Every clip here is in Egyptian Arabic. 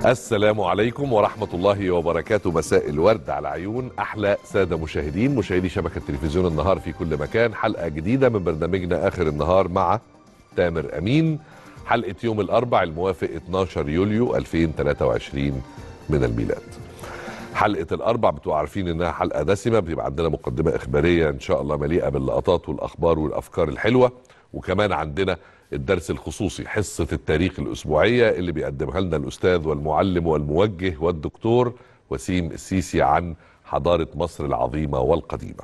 السلام عليكم ورحمة الله وبركاته مساء الورد على عيون أحلى سادة مشاهدين مشاهدي شبكة تلفزيون النهار في كل مكان حلقة جديدة من برنامجنا آخر النهار مع تامر أمين حلقة يوم الأربع الموافق 12 يوليو 2023 من الميلاد حلقة الأربع بتبقوا عارفين إنها حلقة دسمة بيبقى عندنا مقدمة إخبارية إن شاء الله مليئة باللقطات والأخبار والأفكار الحلوة وكمان عندنا الدرس الخصوصي حصة التاريخ الأسبوعية اللي بيقدمها لنا الأستاذ والمعلم والموجه والدكتور وسيم السيسي عن حضارة مصر العظيمة والقديمة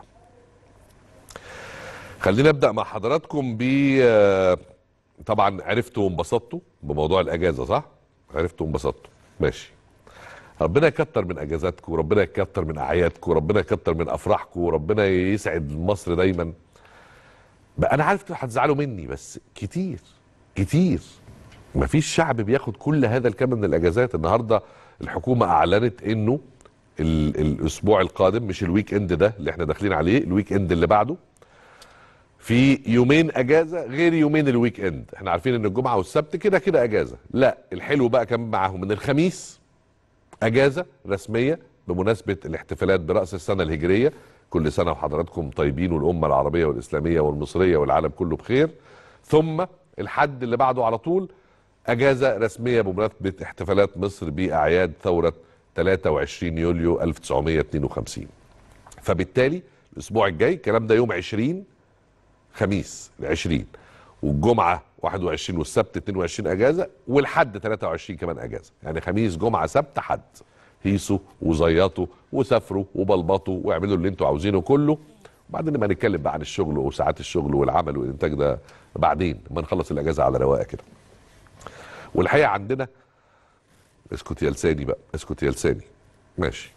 خلينا نبدأ مع حضراتكم ب طبعا عرفتوا وانبسطتوا بموضوع الأجازة صح؟ عرفتوا وانبسطتوا ماشي ربنا يكتر من اجازاتكم وربنا يكتر من اعيادكم وربنا يكتر من افراحكم وربنا يسعد مصر دايما بقى انا عارف هتزعلوا مني بس كتير كتير مفيش شعب بياخد كل هذا الكم من الاجازات النهارده الحكومه اعلنت انه ال الاسبوع القادم مش الويك اند ده اللي احنا داخلين عليه الويك اند اللي بعده في يومين اجازه غير يومين الويك اند احنا عارفين ان الجمعه والسبت كده كده اجازه لا الحلو بقى كمان معاهم من الخميس اجازه رسميه بمناسبه الاحتفالات براس السنه الهجريه كل سنه وحضراتكم طيبين والامه العربيه والاسلاميه والمصريه والعالم كله بخير ثم الحد اللي بعده على طول اجازه رسميه بمناسبه احتفالات مصر باعياد ثوره 23 يوليو 1952 فبالتالي الاسبوع الجاي الكلام ده يوم 20 خميس ال 20 والجمعه 21 والسبت 22 اجازه والحد 23 كمان اجازه يعني خميس جمعه سبت حد هيسوا وزيطوا وسافروا وبلبطوا واعملوا اللي انتوا عاوزينه كله وبعدين نبقى نتكلم بقى عن الشغل وساعات الشغل والعمل والانتاج ده بعدين لما نخلص الاجازه على رواقه كده والحقيقه عندنا اسكت يا لساني بقى اسكت يا لساني ماشي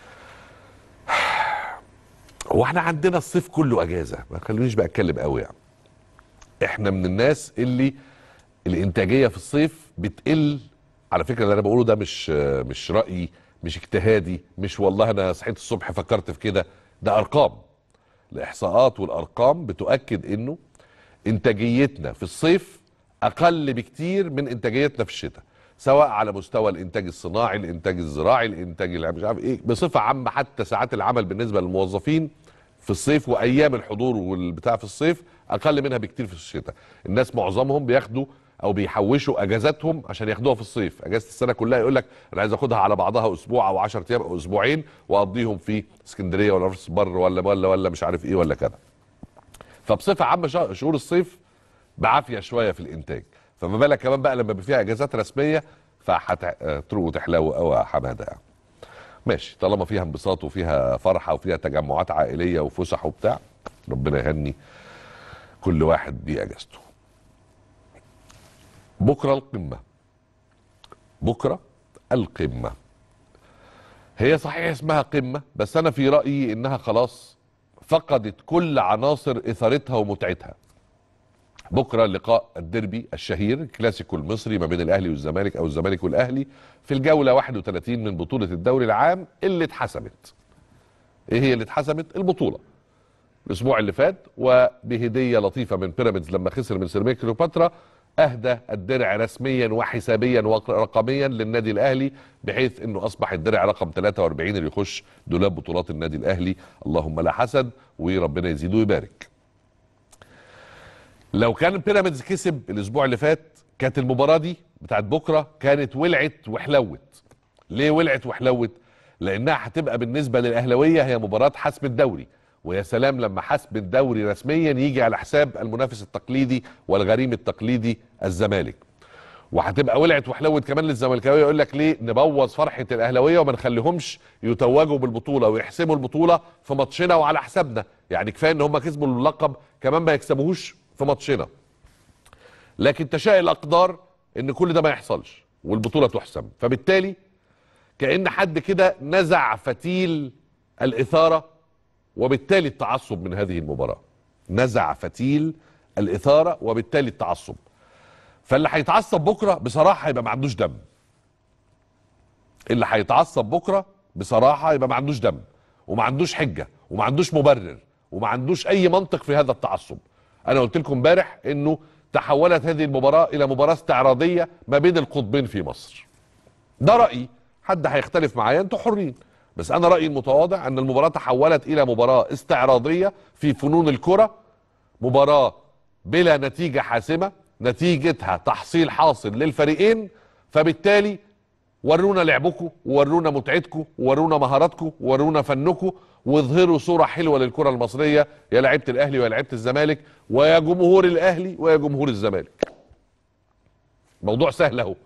هو احنا عندنا الصيف كله اجازه ما خلونيش بقى اتكلم قوي يعني احنا من الناس اللي الانتاجيه في الصيف بتقل على فكره اللي انا بقوله ده مش مش رايي مش اجتهادي مش والله انا صحيت الصبح فكرت في كده ده ارقام الاحصاءات والارقام بتؤكد انه انتاجيتنا في الصيف اقل بكتير من انتاجيتنا في الشتاء سواء على مستوى الانتاج الصناعي الانتاج الزراعي الانتاج مش عارف ايه بصفه عامه حتى ساعات العمل بالنسبه للموظفين في الصيف وايام الحضور والبتاع في الصيف اقل منها بكتير في الشتاء الناس معظمهم بياخدوا او بيحوشوا اجازاتهم عشان ياخدوها في الصيف اجازه السنه كلها يقول لك انا عايز اخدها على بعضها اسبوع او 10 ايام او اسبوعين واقضيهم في اسكندريه ولا راس بر ولا ولا ولا مش عارف ايه ولا كده فبصفه عامه شهور الصيف بعافيه شويه في الانتاج فما بالك كمان بقى لما فيها اجازات رسميه فهتروقوا تحلو قوي يا حماده يعني ماشي طالما فيها انبساط وفيها فرحه وفيها تجمعات عائليه وفسح وبتاع ربنا يهني كل واحد باجازته بكره القمه بكره القمه هي صحيح اسمها قمه بس انا في رايي انها خلاص فقدت كل عناصر اثارتها ومتعتها بكره لقاء الديربي الشهير الكلاسيكو المصري ما بين الاهلي والزمالك او الزمالك والاهلي في الجوله 31 من بطوله الدوري العام اللي اتحسمت. ايه هي اللي اتحسمت؟ البطوله. الاسبوع اللي فات وبهديه لطيفه من بيراميدز لما خسر من سيراميكا كليوباترا اهدى الدرع رسميا وحسابيا ورقميا للنادي الاهلي بحيث انه اصبح الدرع رقم 43 اللي يخش دولاب بطولات النادي الاهلي اللهم لا حسد وربنا يزيد ويبارك. لو كان بيراميدز كسب الاسبوع اللي فات كانت المباراه دي بتاعت بكره كانت ولعت وحلوت ليه ولعت وحلوت لانها هتبقى بالنسبه للاهلاويه هي مباراه حسم الدوري ويا سلام لما حسم الدوري رسميا يجي على حساب المنافس التقليدي والغريم التقليدي الزمالك وهتبقى ولعت وحلوت كمان للزملكاويه يقول لك ليه نبوظ فرحه الاهلاويه وما نخليهمش يتوجوا بالبطوله ويحسموا البطوله في ماتشنا وعلى حسابنا يعني كفايه ان هم كسبوا اللقب كمان ما يكسبوهوش في ماتشنا لكن تشاء الاقدار ان كل ده ما يحصلش والبطوله تحسم فبالتالي كان حد كده نزع فتيل الاثاره وبالتالي التعصب من هذه المباراه نزع فتيل الاثاره وبالتالي التعصب فاللي هيتعصب بكره بصراحه يبقى ما عندوش دم اللي هيتعصب بكره بصراحه يبقى ما عندوش دم وما عندوش حجه وما عندوش مبرر وما عندوش اي منطق في هذا التعصب انا قلت لكم امبارح انه تحولت هذه المباراه الى مباراه استعراضيه ما بين القطبين في مصر ده رايي حد هيختلف معايا انتوا حرين بس انا رايي المتواضع ان المباراه تحولت الى مباراه استعراضيه في فنون الكره مباراه بلا نتيجه حاسمه نتيجتها تحصيل حاصل للفريقين فبالتالي ورونا لعبكم وورونا متعتكم وورونا مهاراتكم وورونا فنكم واظهروا صوره حلوه للكره المصريه يا لعيبه الاهلي ويا لعيبه الزمالك ويا جمهور الاهلي ويا جمهور الزمالك موضوع سهل اهو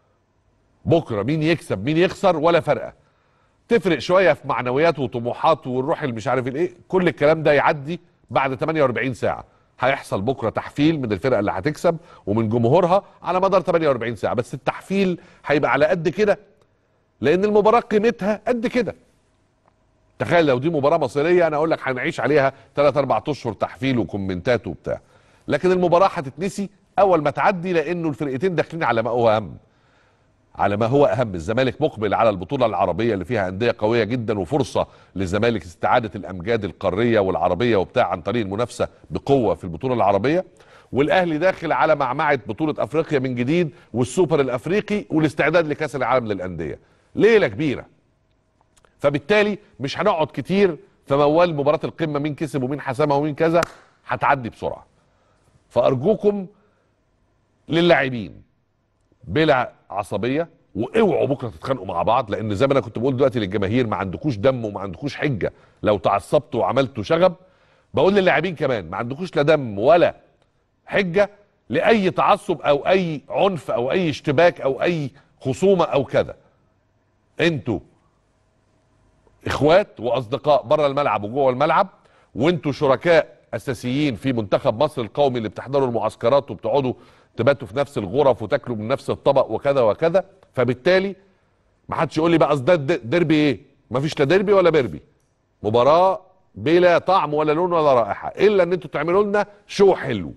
بكره مين يكسب مين يخسر ولا فرقه تفرق شويه في معنويات وطموحات والروح اللي مش عارف الايه كل الكلام ده يعدي بعد 48 ساعه هيحصل بكره تحفيل من الفرقه اللي هتكسب ومن جمهورها على مدار 48 ساعه بس التحفيل هيبقى على قد كده لان المباراه قيمتها قد كده تخيل لو دي مباراه مصيريه انا اقول لك هنعيش عليها 3 4 اشهر تحفيل وكومنتات وبتاع لكن المباراه هتتنسي اول ما تعدي لانه الفرقتين داخلين على ما هو اهم على ما هو اهم الزمالك مقبل على البطوله العربيه اللي فيها انديه قويه جدا وفرصه للزمالك استعاده الامجاد القاريه والعربيه وبتاع عن طريق المنافسه بقوه في البطوله العربيه والاهلي داخل على معمعه بطوله افريقيا من جديد والسوبر الافريقي والاستعداد لكاس العالم للانديه ليله كبيره فبالتالي مش هنقعد كتير في موال مباراه القمه مين كسب ومين حسمها ومين كذا هتعدي بسرعه فارجوكم للاعبين بلا عصبيه واوعوا بكره تتخانقوا مع بعض لان زي ما انا كنت بقول دلوقتي للجماهير ما عندكوش دم وما عندكوش حجه لو تعصبتوا وعملتوا شغب بقول للاعبين كمان ما عندكوش لا دم ولا حجه لاي تعصب او اي عنف او اي اشتباك او اي خصومه او كذا انتوا اخوات واصدقاء بره الملعب وجوه الملعب وانتوا شركاء اساسيين في منتخب مصر القومي اللي بتحضروا المعسكرات وبتقعدوا تباتوا في نفس الغرف وتاكلوا من نفس الطبق وكذا وكذا فبالتالي ما حدش يقول لي بقى اصل ده د- ديربي ايه ما فيش لا ديربي ولا بيربي مباراه بلا طعم ولا لون ولا رائحه الا ان انتوا تعملوا لنا شو حلو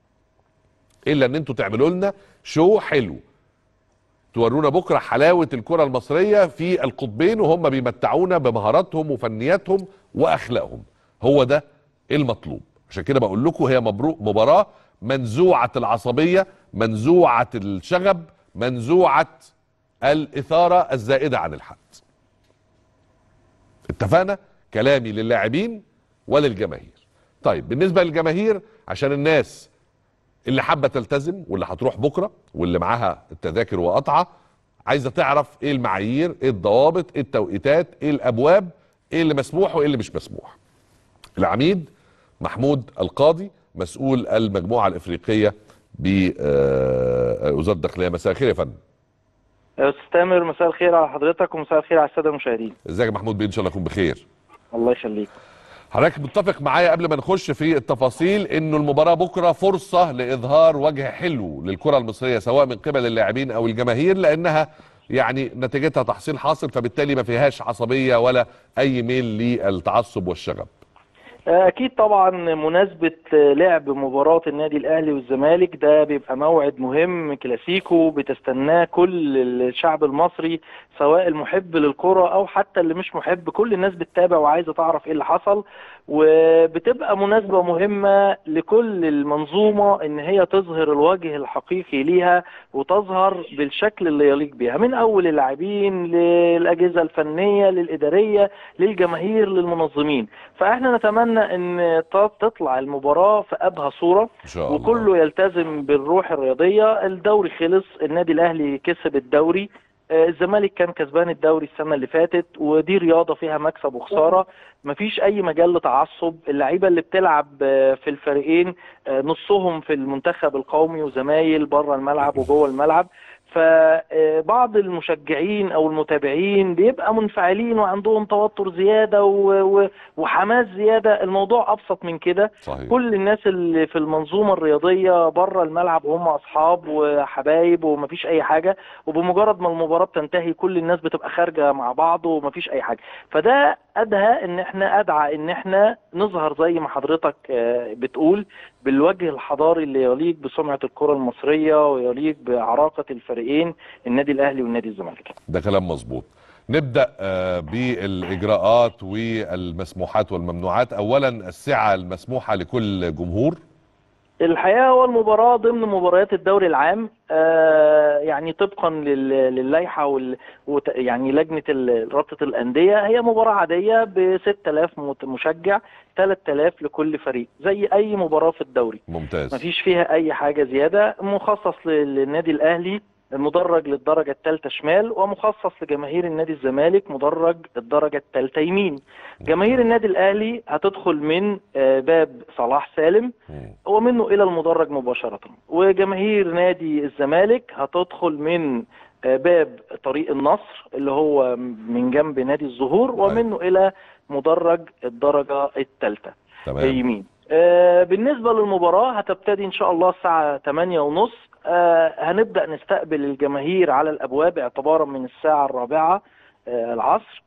الا ان انتوا تعملوا لنا شو حلو تورونا بكره حلاوه الكره المصريه في القطبين وهم بيمتعونا بمهاراتهم وفنياتهم واخلاقهم هو ده المطلوب عشان كده بقول لكم هي مبروك مباراه منزوعه العصبيه منزوعه الشغب منزوعه الاثاره الزائده عن الحد اتفقنا كلامي للاعبين وللجماهير طيب بالنسبه للجماهير عشان الناس اللي حابه تلتزم واللي هتروح بكره واللي معاها التذاكر وقطعه عايزه تعرف ايه المعايير ايه الضوابط ايه التوقيتات ايه الابواب ايه اللي مسموح وايه اللي مش مسموح العميد محمود القاضي مسؤول المجموعه الافريقيه بوزاره الداخليه مساء الخير يا فندم يا استاذ تامر مساء الخير على حضرتك ومساء الخير على الساده المشاهدين ازيك يا محمود بيه ان شاء الله يكون بخير الله يخليك حضرتك متفق معايا قبل ما نخش في التفاصيل انه المباراه بكره فرصه لاظهار وجه حلو للكره المصريه سواء من قبل اللاعبين او الجماهير لانها يعني نتيجتها تحصيل حاصل فبالتالي ما فيهاش عصبيه ولا اي ميل للتعصب والشغب اكيد طبعا مناسبه لعب مباراه النادي الاهلي والزمالك ده بيبقى موعد مهم كلاسيكو بتستناه كل الشعب المصري سواء المحب للكره او حتى اللي مش محب كل الناس بتتابع وعايزه تعرف ايه اللي حصل وبتبقى مناسبه مهمه لكل المنظومه ان هي تظهر الوجه الحقيقي ليها وتظهر بالشكل اللي يليق بها من اول اللاعبين للاجهزه الفنيه للاداريه للجماهير للمنظمين فاحنا نتمنى ان تطلع المباراه في ابهى صوره ان شاء الله وكله يلتزم بالروح الرياضيه الدوري خلص النادي الاهلي كسب الدوري آه، الزمالك كان كسبان الدوري السنه اللي فاتت ودي رياضه فيها مكسب وخساره مفيش اي مجال لتعصب اللعيبه اللي بتلعب آه، في الفريقين آه، نصهم في المنتخب القومي وزمايل بره الملعب وجوه الملعب فبعض المشجعين او المتابعين بيبقى منفعلين وعندهم توتر زياده و- و- وحماس زياده الموضوع ابسط من كده صحيح كل الناس اللي في المنظومه الرياضيه بره الملعب هم اصحاب وحبايب ومفيش اي حاجه وبمجرد ما المباراه بتنتهي كل الناس بتبقى خارجه مع بعض ومفيش اي حاجه فده ادهى ان احنا ادعى ان احنا نظهر زي ما حضرتك آه، بتقول بالوجه الحضاري اللي يليق بسمعه الكره المصريه ويليق بعراقه الفريقين النادي الاهلي والنادي الزمالك ده كلام مظبوط نبدا آه، بالاجراءات والمسموحات والممنوعات اولا السعه المسموحه لكل جمهور الحقيقة هو المباراة ضمن مباريات الدوري العام آه يعني طبقا لل- للائحة وال وت- يعني لجنة ال- رابطة الأندية هي مباراة عادية ب 6000 مت- مشجع 3000 لكل فريق زي أي مباراة في الدوري ممتاز مفيش فيها أي حاجة زيادة مخصص لل- للنادي الأهلي مدرج للدرجة الثالثة شمال ومخصص لجماهير النادي الزمالك مدرج الدرجة الثالثة يمين جماهير النادي الأهلي هتدخل من آه، باب صلاح سالم مم. ومنه الى المدرج مباشره وجماهير نادي الزمالك هتدخل من آه، باب طريق النصر اللي هو من جنب نادي الزهور ومنه الى مدرج الدرجه الثالثه تمام يمين آه، بالنسبه للمباراه هتبتدي ان شاء الله الساعه 8 ونص هنبدا نستقبل الجماهير على الابواب اعتبارا من الساعه الرابعه آه، العصر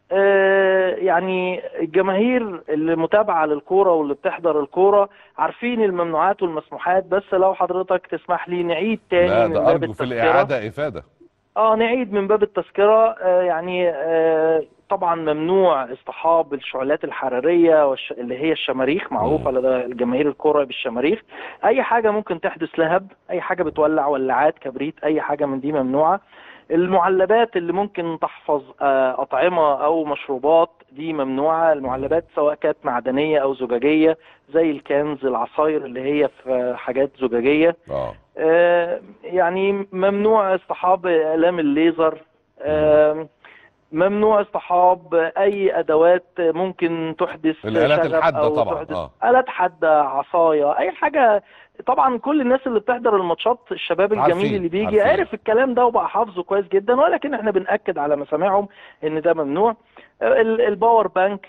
آه، يعني الجماهير اللي متابعه للكوره واللي بتحضر الكوره عارفين الممنوعات والمسموحات بس لو حضرتك تسمح لي نعيد تاني لا من ده باب ارجو في التذكره الاعاده افاده اه نعيد من باب التذكرة آه يعني آه طبعا ممنوع اصطحاب الشعلات الحرارية والش... اللي هي الشماريخ معروفة مم. لدى الجماهير الكرة بالشماريخ أي حاجة ممكن تحدث لهب أي حاجة بتولع ولعات كبريت أي حاجة من دي ممنوعة المعلبات اللي ممكن تحفظ آه أطعمة أو مشروبات دي ممنوعة المعلبات سواء كانت معدنية أو زجاجية زي الكنز العصاير اللي هي في حاجات زجاجية اه آه، يعني ممنوع اصطحاب اقلام الليزر آه، ممنوع اصطحاب اي ادوات ممكن تحدث الآلات شغب الحادة أو طبعاً، تحدث آه. الات حاده عصايه اي حاجه طبعا كل الناس اللي بتحضر الماتشات الشباب عارفين، الجميل اللي بيجي عارفين. عارف الكلام ده وبقى حافظه كويس جدا ولكن احنا بنأكد على مسامعهم ان ده ممنوع آه، ال- الباور بانك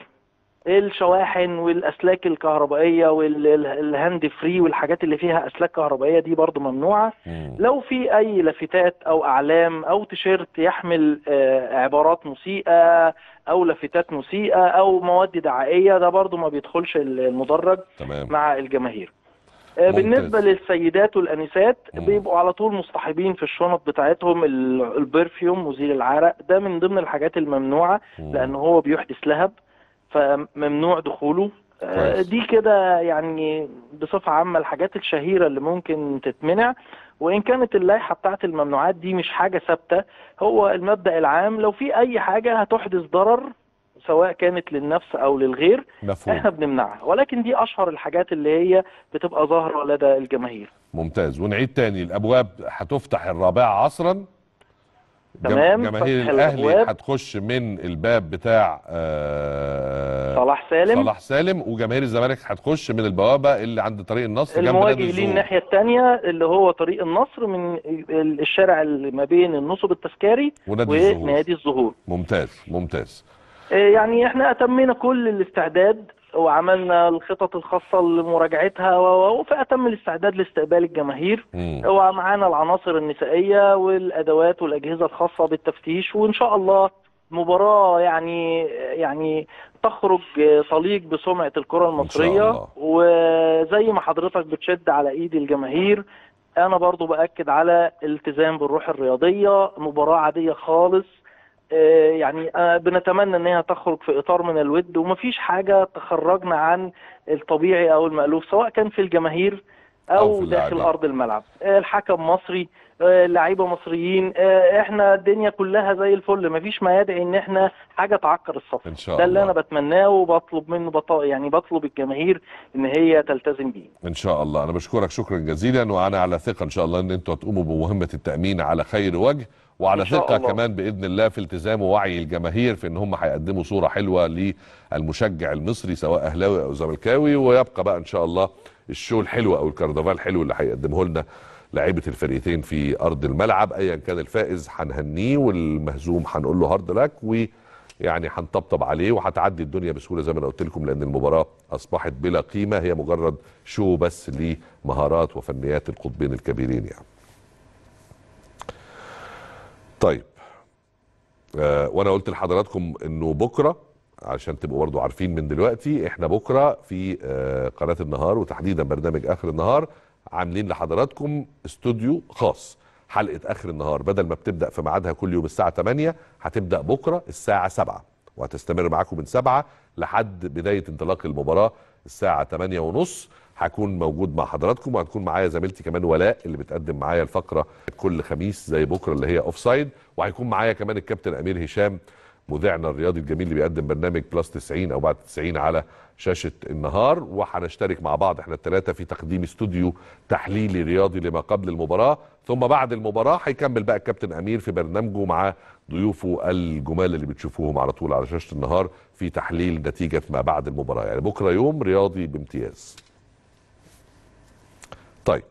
الشواحن والاسلاك الكهربائيه والهاند فري والحاجات اللي فيها اسلاك كهربائيه دي برضو ممنوعه مم. لو في اي لافتات او اعلام او تيشيرت يحمل آه، عبارات مسيئه او لافتات مسيئه او مواد دعائيه ده برضو ما بيدخلش المدرج تمام مع الجماهير آه، ممتاز. بالنسبه للسيدات والانسات مم. بيبقوا على طول مصطحبين في الشنط بتاعتهم ال- البرفيوم مزيل العرق ده من ضمن الحاجات الممنوعه مم. لان هو بيحدث لهب فممنوع دخوله آه، كويس. دي كده يعني بصفة عامة الحاجات الشهيرة اللي ممكن تتمنع وإن كانت اللائحة بتاعت الممنوعات دي مش حاجة ثابتة هو المبدأ العام لو في أي حاجة هتحدث ضرر سواء كانت للنفس أو للغير مفهوم احنا بنمنعها ولكن دي أشهر الحاجات اللي هي بتبقى ظاهرة لدى الجماهير ممتاز ونعيد تاني الابواب هتفتح الرابعه عصرا جم- تمام، جماهير فتح الاهلي الأبواب. هتخش من الباب بتاع آه صلاح سالم صلاح سالم وجماهير الزمالك هتخش من البوابه اللي عند طريق النصر جنب نادي المواجه ليه الزهور الناحية الثانية اللي هو طريق النصر من ال- الشارع اللي ما بين النصب التذكاري ونادي الزهور ونادي الزهور ممتاز ممتاز يعني احنا اتمينا كل الاستعداد وعملنا الخطط الخاصة لمراجعتها و- و- وفي اتم الاستعداد لاستقبال الجماهير مم. ومعانا العناصر النسائية والادوات والاجهزة الخاصة بالتفتيش وان شاء الله مباراة يعني يعني تخرج تليق بسمعة الكرة المصرية الله. وزي ما حضرتك بتشد على ايد الجماهير انا برضو باكد على التزام بالروح الرياضية مباراة عادية خالص آه، يعني آه، بنتمنى ان هي تخرج في اطار من الود ومفيش حاجه تخرجنا عن الطبيعي او المألوف سواء كان في الجماهير أو او, في داخل اللاعبين. ارض الملعب آه، الحكم مصري آه، لعيبه مصريين آه، احنا الدنيا كلها زي الفل مفيش ما يدعي ان احنا حاجه تعكر الصف ان شاء ده اللي الله انا بتمناه وبطلب منه بط... يعني بطلب الجماهير ان هي تلتزم بيه ان شاء الله انا بشكرك شكرا جزيلا وانا على ثقه ان شاء الله ان انتوا هتقوموا بمهمه التامين على خير وجه وعلى إن شاء ثقه الله. كمان باذن الله في التزام ووعي الجماهير في ان هم هيقدموا صوره حلوه للمشجع المصري سواء اهلاوي او زملكاوي ويبقى بقى ان شاء الله الشو الحلو او الكرنفال الحلو اللي هيقدمه لنا لاعيبه الفريقين في ارض الملعب ايا كان الفائز هنهنيه والمهزوم هنقول له هارد لك ويعني هنطبطب عليه وهتعدي الدنيا بسهوله زي ما انا قلت لكم لان المباراه اصبحت بلا قيمه هي مجرد شو بس لمهارات وفنيات القطبين الكبيرين يعني. طيب آه وانا قلت لحضراتكم انه بكره عشان تبقوا برضو عارفين من دلوقتي احنا بكره في آه قناه النهار وتحديدا برنامج اخر النهار عاملين لحضراتكم استوديو خاص حلقه اخر النهار بدل ما بتبدا في ميعادها كل يوم الساعه 8 هتبدا بكره الساعه 7 وهتستمر معاكم من 7 لحد بدايه انطلاق المباراه الساعه 8 ونص هكون موجود مع حضراتكم وهتكون معايا زميلتي كمان ولاء اللي بتقدم معايا الفقره كل خميس زي بكره اللي هي اوف سايد وهيكون معايا كمان الكابتن امير هشام مذيعنا الرياضي الجميل اللي بيقدم برنامج بلس 90 او بعد 90 على شاشه النهار وهنشترك مع بعض احنا الثلاثه في تقديم استوديو تحليلي رياضي لما قبل المباراه ثم بعد المباراه هيكمل بقى الكابتن امير في برنامجه مع ضيوفه الجمال اللي بتشوفوهم على طول على شاشه النهار في تحليل نتيجه ما بعد المباراه يعني بكره يوم رياضي بامتياز. طيب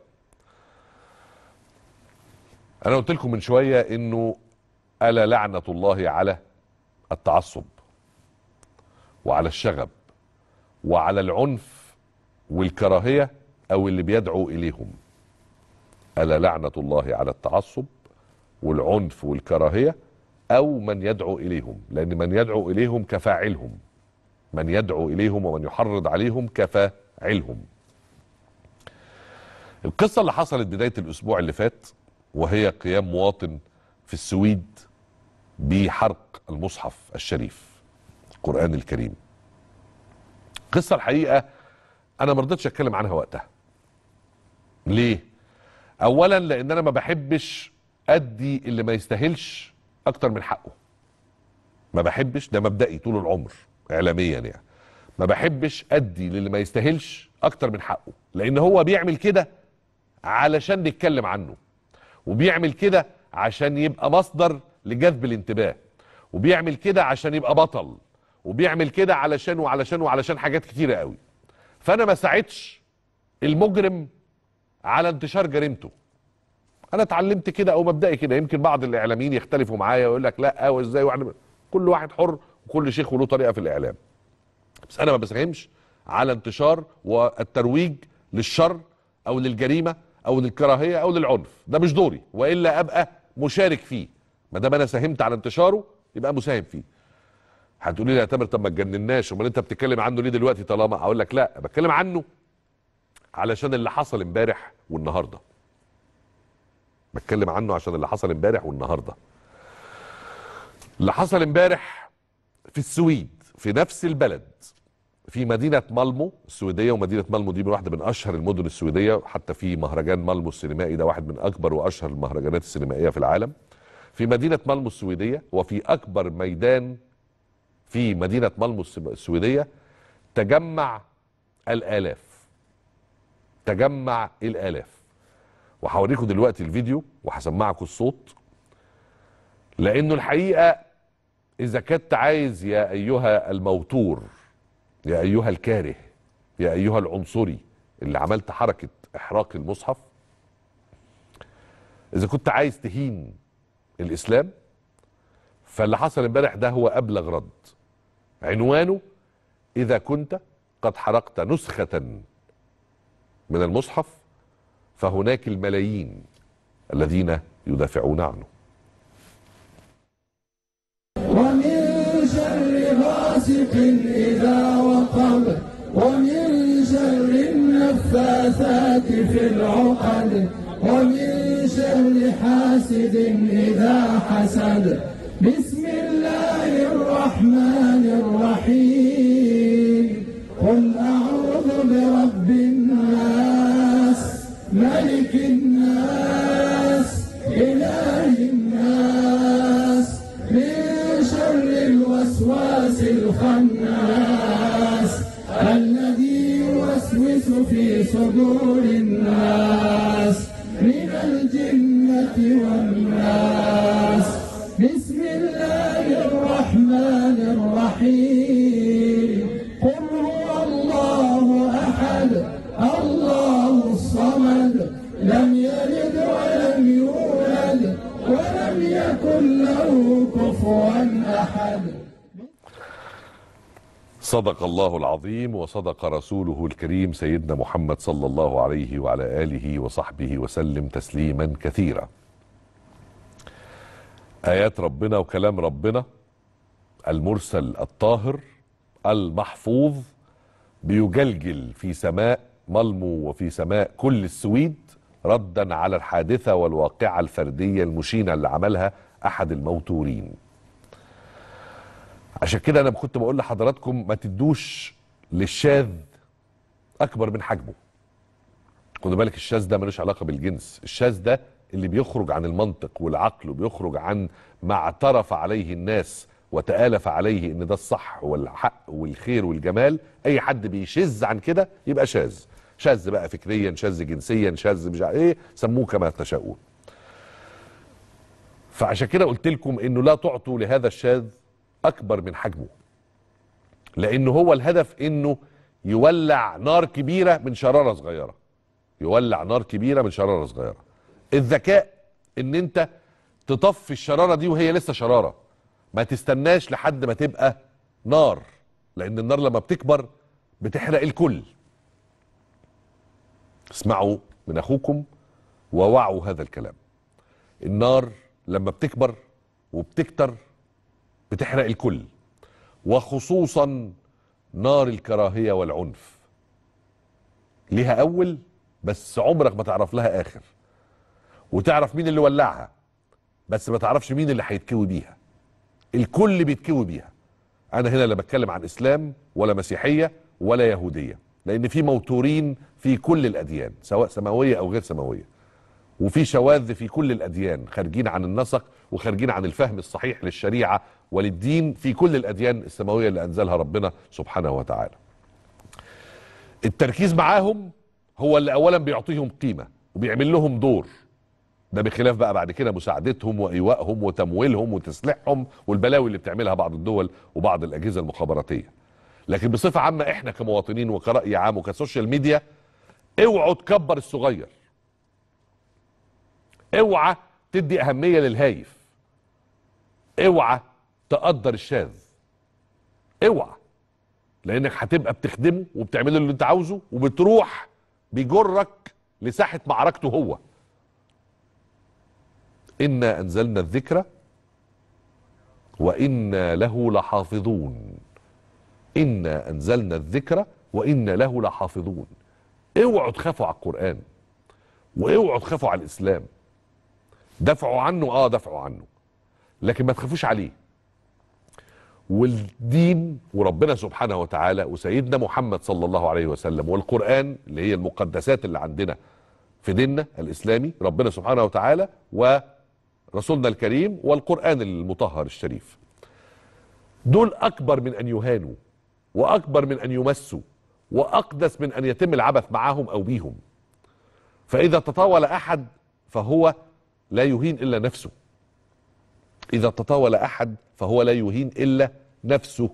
انا قلت لكم من شويه انه الا لعنه الله على التعصب وعلى الشغب وعلى العنف والكراهيه او اللي بيدعو اليهم الا لعنه الله على التعصب والعنف والكراهيه او من يدعو اليهم لان من يدعو اليهم كفاعلهم من يدعو اليهم ومن يحرض عليهم كفاعلهم القصه اللي حصلت بدايه الاسبوع اللي فات وهي قيام مواطن في السويد بحرق المصحف الشريف القرآن الكريم قصة الحقيقة أنا ما رضيتش أتكلم عنها وقتها ليه؟ أولا لأن أنا ما بحبش أدي اللي ما يستاهلش أكتر من حقه ما بحبش ده مبدئي طول العمر إعلاميا يعني ما بحبش أدي للي ما يستاهلش أكتر من حقه لأن هو بيعمل كده علشان نتكلم عنه وبيعمل كده عشان يبقى مصدر لجذب الانتباه وبيعمل كده عشان يبقى بطل وبيعمل كده علشان وعلشان وعلشان حاجات كتيره قوي فانا ما ساعدش المجرم على انتشار جريمته انا اتعلمت كده او مبدئي كده يمكن بعض الاعلاميين يختلفوا معايا ويقول لك لا وازاي واحنا كل واحد حر وكل شيخ وله طريقه في الاعلام بس انا ما بساهمش على انتشار والترويج للشر او للجريمه او للكراهيه او للعنف ده مش دوري والا ابقى مشارك فيه ما دام انا ساهمت على انتشاره يبقى مساهم فيه هتقولي لي يا تامر طب ما تجنناش امال انت بتتكلم عنه ليه دلوقتي طالما اقول لك لا بتكلم عنه علشان اللي حصل امبارح والنهارده بتكلم عنه عشان اللي حصل امبارح والنهارده اللي حصل امبارح في السويد في نفس البلد في مدينة مالمو السويدية ومدينة مالمو دي من واحدة من أشهر المدن السويدية حتى في مهرجان مالمو السينمائي ده واحد من أكبر وأشهر المهرجانات السينمائية في العالم في مدينة مالمو السويدية وفي أكبر ميدان في مدينة مالمو السويدية تجمع الآلاف تجمع الآلاف وهوريكم دلوقتي الفيديو وهسمعكم الصوت لأنه الحقيقة إذا كنت عايز يا أيها الموتور يا أيها الكاره يا أيها العنصري اللي عملت حركة إحراق المصحف إذا كنت عايز تهين الإسلام فاللي حصل امبارح ده هو أبلغ رد عنوانه إذا كنت قد حرقت نسخة من المصحف فهناك الملايين الذين يدافعون عنه ومن شر غاسق إذا وقب ومن شر النفاثات في العقد ومن شر حاسد إذا حسد بسم الله الرحمن الرحيم قل أعوذ برب الناس ملك الناس إله الناس من شر الوسواس الخناس الذي يوسوس في صدور الناس من الجنة والناس بسم الله الرحمن الرحيم قل هو الله أحد الله الصمد لم يلد ولم يولد ولم يكن له كفوا أحد صدق الله العظيم وصدق رسوله الكريم سيدنا محمد صلى الله عليه وعلى اله وصحبه وسلم تسليما كثيرا. ايات ربنا وكلام ربنا المرسل الطاهر المحفوظ بيجلجل في سماء مالمو وفي سماء كل السويد ردا على الحادثه والواقعه الفرديه المشينه اللي عملها احد الموتورين. عشان كده انا كنت بقول لحضراتكم ما تدوش للشاذ اكبر من حجمه خد بالك الشاذ ده ملوش علاقه بالجنس الشاذ ده اللي بيخرج عن المنطق والعقل وبيخرج عن ما اعترف عليه الناس وتآلف عليه ان ده الصح والحق والخير والجمال اي حد بيشذ عن كده يبقى شاذ شاذ بقى فكريا شاذ جنسيا شاذ مش عارف ايه سموه كما تشاءون فعشان كده قلت لكم انه لا تعطوا لهذا الشاذ اكبر من حجمه لانه هو الهدف انه يولع نار كبيره من شراره صغيره يولع نار كبيره من شراره صغيره الذكاء ان انت تطفي الشراره دي وهي لسه شراره ما تستناش لحد ما تبقى نار لان النار لما بتكبر بتحرق الكل اسمعوا من اخوكم ووعوا هذا الكلام النار لما بتكبر وبتكتر بتحرق الكل وخصوصا نار الكراهيه والعنف ليها اول بس عمرك ما تعرف لها اخر وتعرف مين اللي ولعها بس ما تعرفش مين اللي هيتكوي بيها الكل بيتكوي بيها انا هنا لا بتكلم عن اسلام ولا مسيحيه ولا يهوديه لان في موتورين في كل الاديان سواء سماويه او غير سماويه وفي شواذ في كل الاديان خارجين عن النسق وخارجين عن الفهم الصحيح للشريعه وللدين في كل الاديان السماويه اللي انزلها ربنا سبحانه وتعالى. التركيز معاهم هو اللي اولا بيعطيهم قيمه وبيعمل لهم دور ده بخلاف بقى بعد كده مساعدتهم وايوائهم وتمويلهم وتسليحهم والبلاوي اللي بتعملها بعض الدول وبعض الاجهزه المخابراتيه. لكن بصفه عامه احنا كمواطنين وكراي عام وكسوشيال ميديا اوعوا تكبر الصغير. اوعى تدي اهميه للهايف. اوعى تقدر الشاذ. اوعى لانك هتبقى بتخدمه وبتعمله اللي انت عاوزه وبتروح بيجرك لساحه معركته هو. انا انزلنا الذكر وانا له لحافظون انا انزلنا الذكر وانا له لحافظون اوعوا تخافوا على القران واوعوا تخافوا على الاسلام دافعوا عنه اه دافعوا عنه لكن ما تخافوش عليه والدين وربنا سبحانه وتعالى وسيدنا محمد صلى الله عليه وسلم والقران اللي هي المقدسات اللي عندنا في ديننا الاسلامي ربنا سبحانه وتعالى ورسولنا الكريم والقران المطهر الشريف دول اكبر من ان يهانوا واكبر من ان يمسوا واقدس من ان يتم العبث معهم او بيهم فاذا تطاول احد فهو لا يهين الا نفسه اذا تطاول احد فهو لا يهين الا نفسه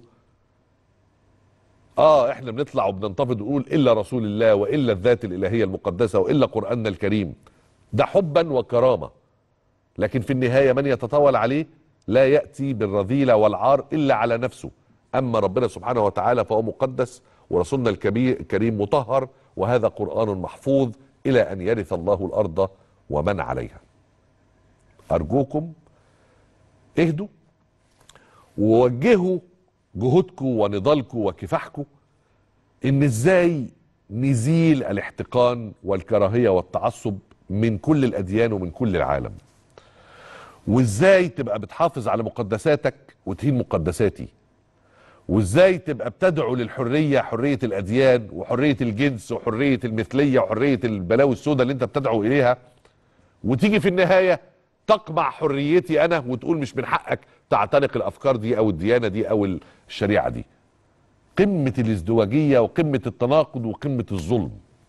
اه احنا بنطلع وبننتفض ونقول الا رسول الله والا الذات الالهيه المقدسه والا قراننا الكريم ده حبا وكرامه لكن في النهايه من يتطاول عليه لا ياتي بالرذيله والعار الا على نفسه اما ربنا سبحانه وتعالى فهو مقدس ورسولنا الكبير الكريم مطهر وهذا قران محفوظ الى ان يرث الله الارض ومن عليها ارجوكم اهدوا ووجهوا جهودكم ونضالكم وكفاحكم ان ازاي نزيل الاحتقان والكراهيه والتعصب من كل الاديان ومن كل العالم وازاي تبقى بتحافظ على مقدساتك وتهين مقدساتي وازاي تبقى بتدعو للحريه حريه الاديان وحريه الجنس وحريه المثليه وحريه البلاوي السوداء اللي انت بتدعو اليها وتيجي في النهايه تقمع حريتي انا وتقول مش من حقك تعتنق الافكار دي او الديانه دي او الشريعه دي قمه الازدواجيه وقمه التناقض وقمه الظلم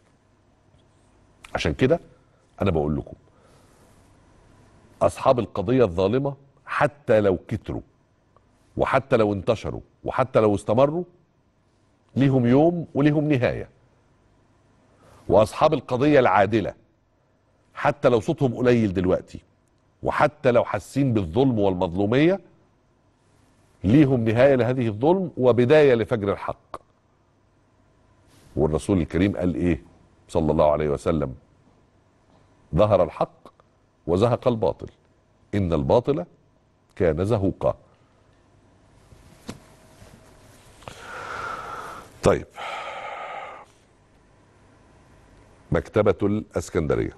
عشان كده انا بقول لكم اصحاب القضيه الظالمه حتى لو كتروا وحتى لو انتشروا وحتى لو استمروا ليهم يوم وليهم نهايه واصحاب القضيه العادله حتى لو صوتهم قليل دلوقتي وحتى لو حاسين بالظلم والمظلوميه ليهم نهايه لهذه الظلم وبدايه لفجر الحق والرسول الكريم قال ايه صلى الله عليه وسلم ظهر الحق وزهق الباطل ان الباطل كان زهوقا طيب مكتبة الاسكندرية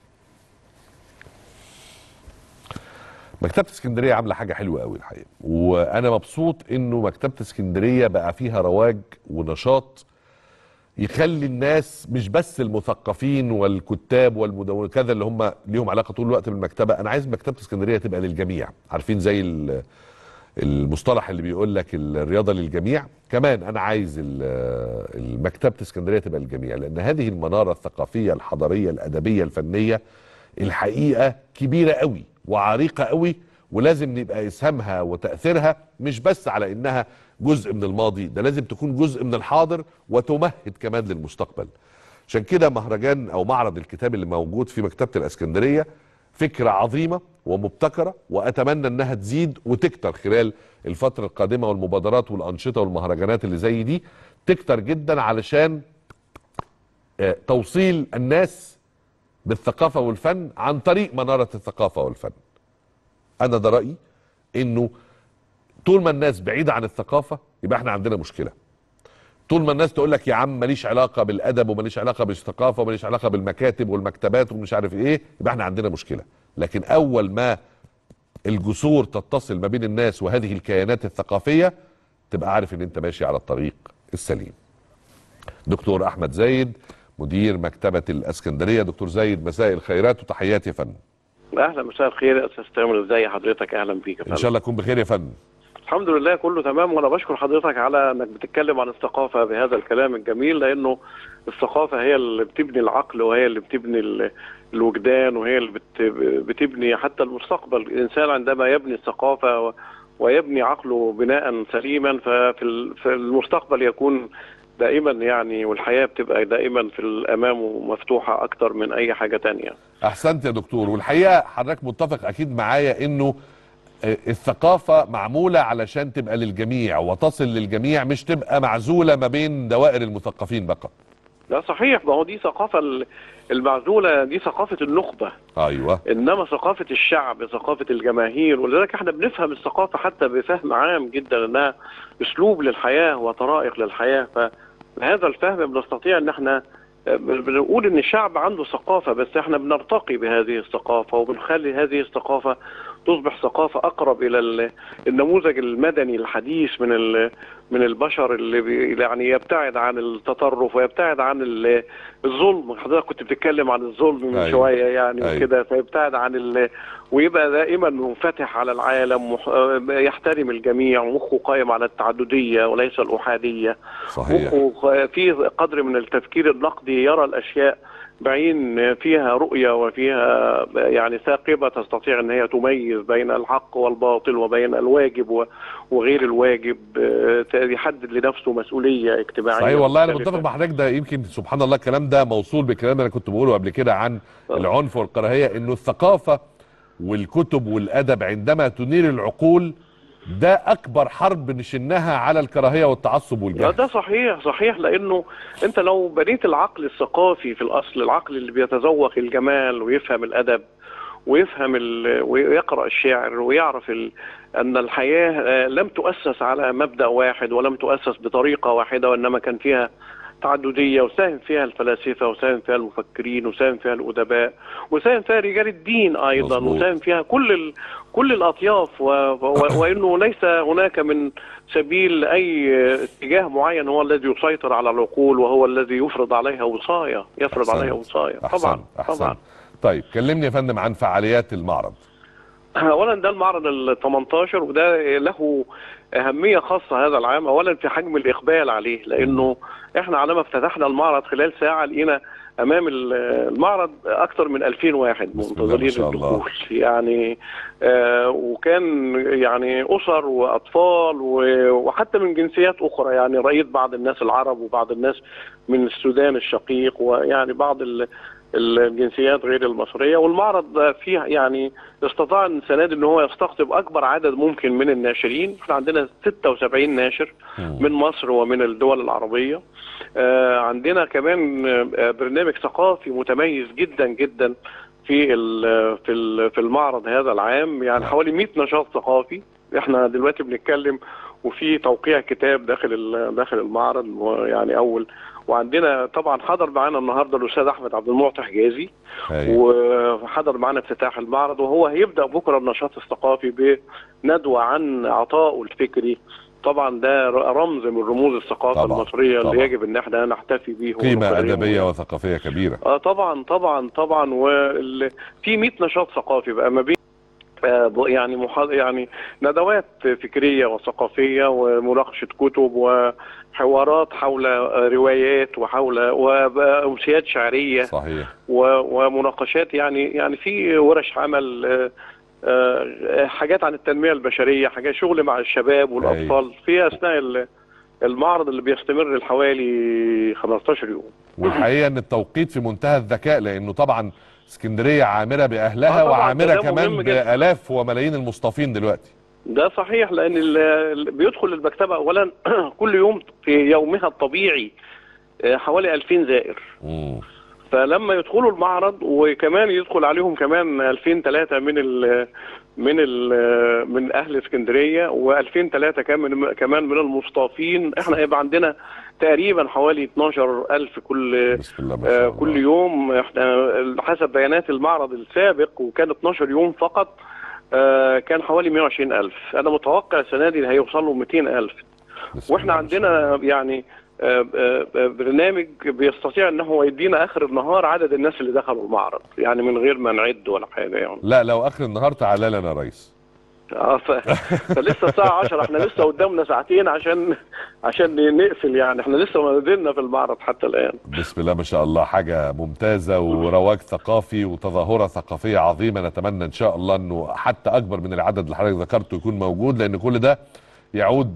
مكتبة اسكندرية عاملة حاجة حلوة قوي الحقيقة وأنا مبسوط إنه مكتبة اسكندرية بقى فيها رواج ونشاط يخلي الناس مش بس المثقفين والكتاب والمدونين كذا اللي هم ليهم علاقه طول الوقت بالمكتبه انا عايز مكتبه اسكندريه تبقى للجميع عارفين زي ال- المصطلح اللي بيقول لك الرياضه للجميع كمان انا عايز ال- المكتبه اسكندريه تبقى للجميع لان هذه المناره الثقافيه الحضاريه الادبيه الفنيه الحقيقه كبيره قوي وعريقه قوي ولازم نبقى اسهامها وتاثيرها مش بس على انها جزء من الماضي ده لازم تكون جزء من الحاضر وتمهد كمان للمستقبل عشان كده مهرجان او معرض الكتاب اللي موجود في مكتبه الاسكندريه فكره عظيمه ومبتكره واتمنى انها تزيد وتكتر خلال الفتره القادمه والمبادرات والانشطه والمهرجانات اللي زي دي تكتر جدا علشان آه، توصيل الناس بالثقافه والفن عن طريق مناره الثقافه والفن انا ده رايي انه طول ما الناس بعيده عن الثقافه يبقى احنا عندنا مشكله طول ما الناس تقول لك يا عم ماليش علاقه بالادب وماليش علاقه بالثقافه وماليش علاقه بالمكاتب والمكتبات ومش عارف ايه يبقى احنا عندنا مشكله لكن اول ما الجسور تتصل ما بين الناس وهذه الكيانات الثقافيه تبقى عارف ان انت ماشي على الطريق السليم دكتور احمد زايد مدير مكتبه الاسكندريه دكتور زايد مساء الخيرات وتحياتي يا فندم اهلا مساء الخير يا استاذ تامر ازي حضرتك اهلا بيك يا ان فندم شاء الله تكون بخير يا فندم الحمد لله كله تمام وانا بشكر حضرتك على انك بتتكلم عن الثقافه بهذا الكلام الجميل لانه الثقافه هي اللي بتبني العقل وهي اللي بتبني ال- الوجدان وهي اللي بت- بتبني حتى المستقبل الانسان عندما يبني الثقافه و- ويبني عقله بناء سليما ففي ال- في المستقبل يكون دائما يعني والحياه بتبقى دائما في الامام مفتوحه اكتر من اي حاجه تانية احسنت يا دكتور والحقيقه حضرتك متفق اكيد معايا انه آه، الثقافه معموله علشان تبقى للجميع وتصل للجميع مش تبقى معزوله ما بين دوائر المثقفين فقط لا صحيح ما هو دي ثقافه ال- المعزوله دي ثقافه النخبه ايوه انما ثقافه الشعب ثقافه الجماهير ولذلك احنا بنفهم الثقافه حتى بفهم عام جدا انها اسلوب للحياه وطرائق للحياه فهذا الفهم بنستطيع ان احنا بن- بنقول ان الشعب عنده ثقافه بس احنا بنرتقي بهذه الثقافه وبنخلي هذه الثقافه تصبح ثقافه اقرب الى ال- النموذج المدني الحديث من ال- من البشر اللي بي يعني يبتعد عن التطرف ويبتعد عن ال- الظلم حضرتك كنت بتتكلم عن الظلم من أيوة. شويه يعني أيوة. وكده فيبتعد عن ال... ويبقى دائما منفتح على العالم مح... يحترم الجميع مخه قائم على التعدديه وليس الاحاديه صحيح مخه في قدر من التفكير النقدي يرى الاشياء بعين فيها رؤيه وفيها يعني ثاقبه تستطيع ان هي تميز بين الحق والباطل وبين الواجب و- وغير الواجب آه، يحدد لنفسه مسؤوليه اجتماعيه صحيح والله انا مختلفة. متفق مع حضرتك ده يمكن سبحان الله الكلام ده موصول بالكلام اللي انا كنت بقوله قبل كده عن العنف والكراهيه انه الثقافه والكتب والادب عندما تنير العقول ده اكبر حرب نشنها على الكراهيه والتعصب لا والجهل ده صحيح صحيح لانه انت لو بنيت العقل الثقافي في الاصل العقل اللي بيتذوق الجمال ويفهم الادب ويفهم ال... ويقرا الشعر ويعرف ال... ان الحياه آه، لم تؤسس على مبدا واحد ولم تؤسس بطريقه واحده وانما كان فيها تعدديه وساهم فيها الفلاسفه وساهم فيها المفكرين وساهم فيها الادباء وساهم فيها رجال الدين ايضا مظبوط. وساهم فيها كل ال... كل الاطياف و... و... وانه ليس هناك من سبيل اي اتجاه معين هو الذي يسيطر على العقول وهو الذي يفرض عليها وصايه يفرض أحسنت. عليها وصايه طبعا احسن احسن طبعا طيب كلمني يا فندم عن فعاليات المعرض اولا ده المعرض ال 18 وده له اهميه خاصه هذا العام اولا في حجم الاقبال عليه لانه احنا على ما افتتحنا المعرض خلال ساعه لقينا امام ال- المعرض اكثر من 2000 واحد بسم الله ما منتظرين شاء الله. الدخول يعني آه وكان يعني اسر واطفال و- وحتى من جنسيات اخرى يعني رايت بعض الناس العرب وبعض الناس من السودان الشقيق ويعني بعض ال الجنسيات غير المصريه والمعرض فيه يعني استطاع السنه دي ان هو يستقطب اكبر عدد ممكن من الناشرين احنا عندنا 76 ناشر من مصر ومن الدول العربيه آه عندنا كمان آه برنامج ثقافي متميز جدا جدا في ال- في ال- في المعرض هذا العام يعني حوالي 100 نشاط ثقافي احنا دلوقتي بنتكلم وفي توقيع كتاب داخل ال- داخل المعرض يعني اول وعندنا طبعا حضر معانا النهارده الاستاذ احمد عبد المعطي حجازي أيوة. وحضر معنا افتتاح المعرض وهو هيبدا بكره النشاط الثقافي بندوه عن عطائه الفكري طبعا ده ر- رمز من رموز الثقافه طبعاً، المصريه طبعاً. اللي يجب ان احنا نحتفي بيه قيمه ونكرمه. ادبيه وثقافيه كبيره اه طبعا طبعا طبعا وال... في 100 نشاط ثقافي بقى ما بين آه، ب- يعني محا... يعني ندوات فكريه وثقافيه ومناقشه كتب وحوارات حول آه، روايات وحول وامسيات شعريه صحيح و- ومناقشات يعني يعني في ورش عمل آه، آه، حاجات عن التنميه البشريه حاجات شغل مع الشباب والاطفال في اثناء ال- المعرض اللي بيستمر حوالي 15 يوم والحقيقه ان التوقيت في منتهى الذكاء لانه طبعا اسكندريه عامره باهلها آه طبعاً، وعامره ده مهم كمان جداً. بالاف وملايين المصطفين دلوقتي ده صحيح لان ال- ال- بيدخل المكتبه اولا كل يوم في يومها الطبيعي آه، حوالي 2000 زائر مم. فلما يدخلوا المعرض وكمان يدخل عليهم كمان 2000 3 من ال من ال من اهل اسكندريه و2000 3 كمان كمان من المصطافين احنا هيبقى عندنا تقريبا حوالي 12000 كل بسم الله ما آه، شاء الله كل يوم احنا حسب بيانات المعرض السابق وكان 12 يوم فقط آه، كان حوالي 120 ألف أنا متوقع السنة دي هيوصلوا 200 ألف بسم وإحنا الله ما شاء الله. عندنا يعني آه، آه، آه، برنامج بيستطيع ان هو يدينا اخر النهار عدد الناس اللي دخلوا المعرض يعني من غير ما نعد ولا حاجه يعني لا لو اخر النهار تعالى لنا يا ريس اه ف... فلسه الساعه 10 احنا لسه قدامنا ساعتين عشان عشان نقفل يعني احنا لسه ما نزلنا في المعرض حتى الان بسم الله ما شاء الله حاجة ممتازة ورواج ثقافي وتظاهرة ثقافية عظيمة نتمنى إن شاء الله أنه حتى أكبر من العدد اللي حضرتك ذكرته يكون موجود لأن كل ده يعود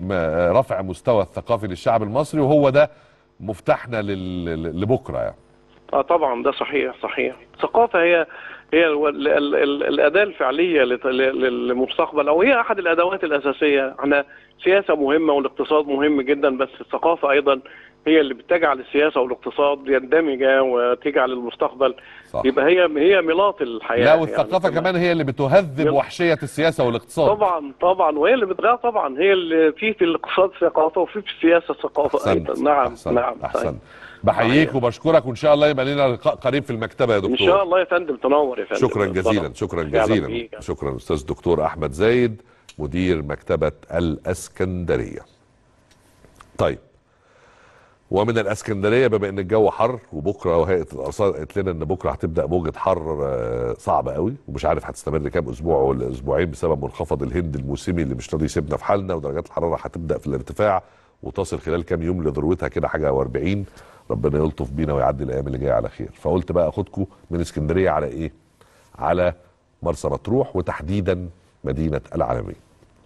برفع مستوى الثقافي للشعب المصري وهو ده مفتاحنا لل- لبكرة يعني اه طبعا ده صحيح صحيح الثقافه هي هي ال ال ال ال الاداه الفعليه لت- ل- للمستقبل او هي احد الادوات الاساسيه احنا سياسه مهمه والاقتصاد مهم جدا بس الثقافه ايضا هي اللي بتجعل السياسه والاقتصاد يندمجا وتجعل المستقبل صح يبقى هي هي ميلاط الحياه لا والثقافة يعني كمان هي اللي بتهذب يلا. وحشية السياسة والاقتصاد طبعا طبعا وهي اللي بتغير طبعا هي اللي في في الاقتصاد ثقافه وفي في السياسه ثقافه أحسنت ايضا نعم أحسنت نعم أحسنت بحييك وبشكرك وإن شاء الله يبقى لنا لقاء قريب في المكتبة يا دكتور ان شاء الله يا فندم تنور يا فندم شكرا جزيلا شكرا يعلم جزيلا بيك. شكرا استاذ دكتور احمد زايد مدير مكتبه الاسكندريه طيب ومن الاسكندريه بما ان الجو حر وبكره وهيئه الارصاد قالت لنا ان بكره هتبدا موجه حر آه، صعبه قوي ومش عارف هتستمر كام اسبوع ولا اسبوعين بسبب منخفض الهند الموسمي اللي مش راضي يسيبنا في حالنا ودرجات الحراره هتبدا في الارتفاع وتصل خلال كام يوم لذروتها كده حاجه و40 ربنا يلطف بينا ويعدي الايام اللي جايه على خير فقلت بقى اخدكم من اسكندريه على ايه على مرسى مطروح وتحديدا مدينه العالمين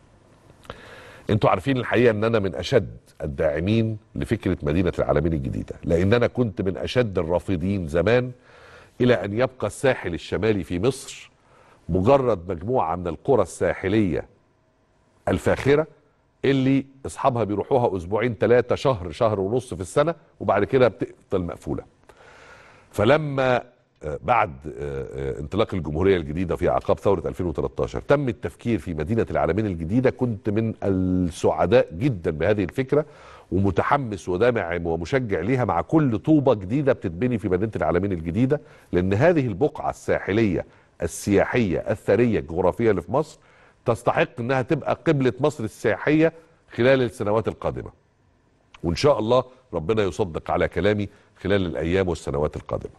انتوا عارفين الحقيقه ان انا من اشد الداعمين لفكره مدينه العالمين الجديده لان انا كنت من اشد الرافضين زمان الى ان يبقى الساحل الشمالي في مصر مجرد مجموعه من القرى الساحليه الفاخره اللي اصحابها بيروحوها اسبوعين ثلاثه شهر شهر ونص في السنه وبعد كده بتفضل مقفوله فلما آه، بعد آه، آه، انطلاق الجمهورية الجديدة في أعقاب ثورة 2013 تم التفكير في مدينة العالمين الجديدة كنت من السعداء جدا بهذه الفكرة ومتحمس ودامع ومشجع ليها مع كل طوبة جديدة بتتبني في مدينة العالمين الجديدة لأن هذه البقعة الساحلية السياحية الثرية الجغرافية اللي في مصر تستحق أنها تبقى قبلة مصر السياحية خلال السنوات القادمة وإن شاء الله ربنا يصدق على كلامي خلال الأيام والسنوات القادمة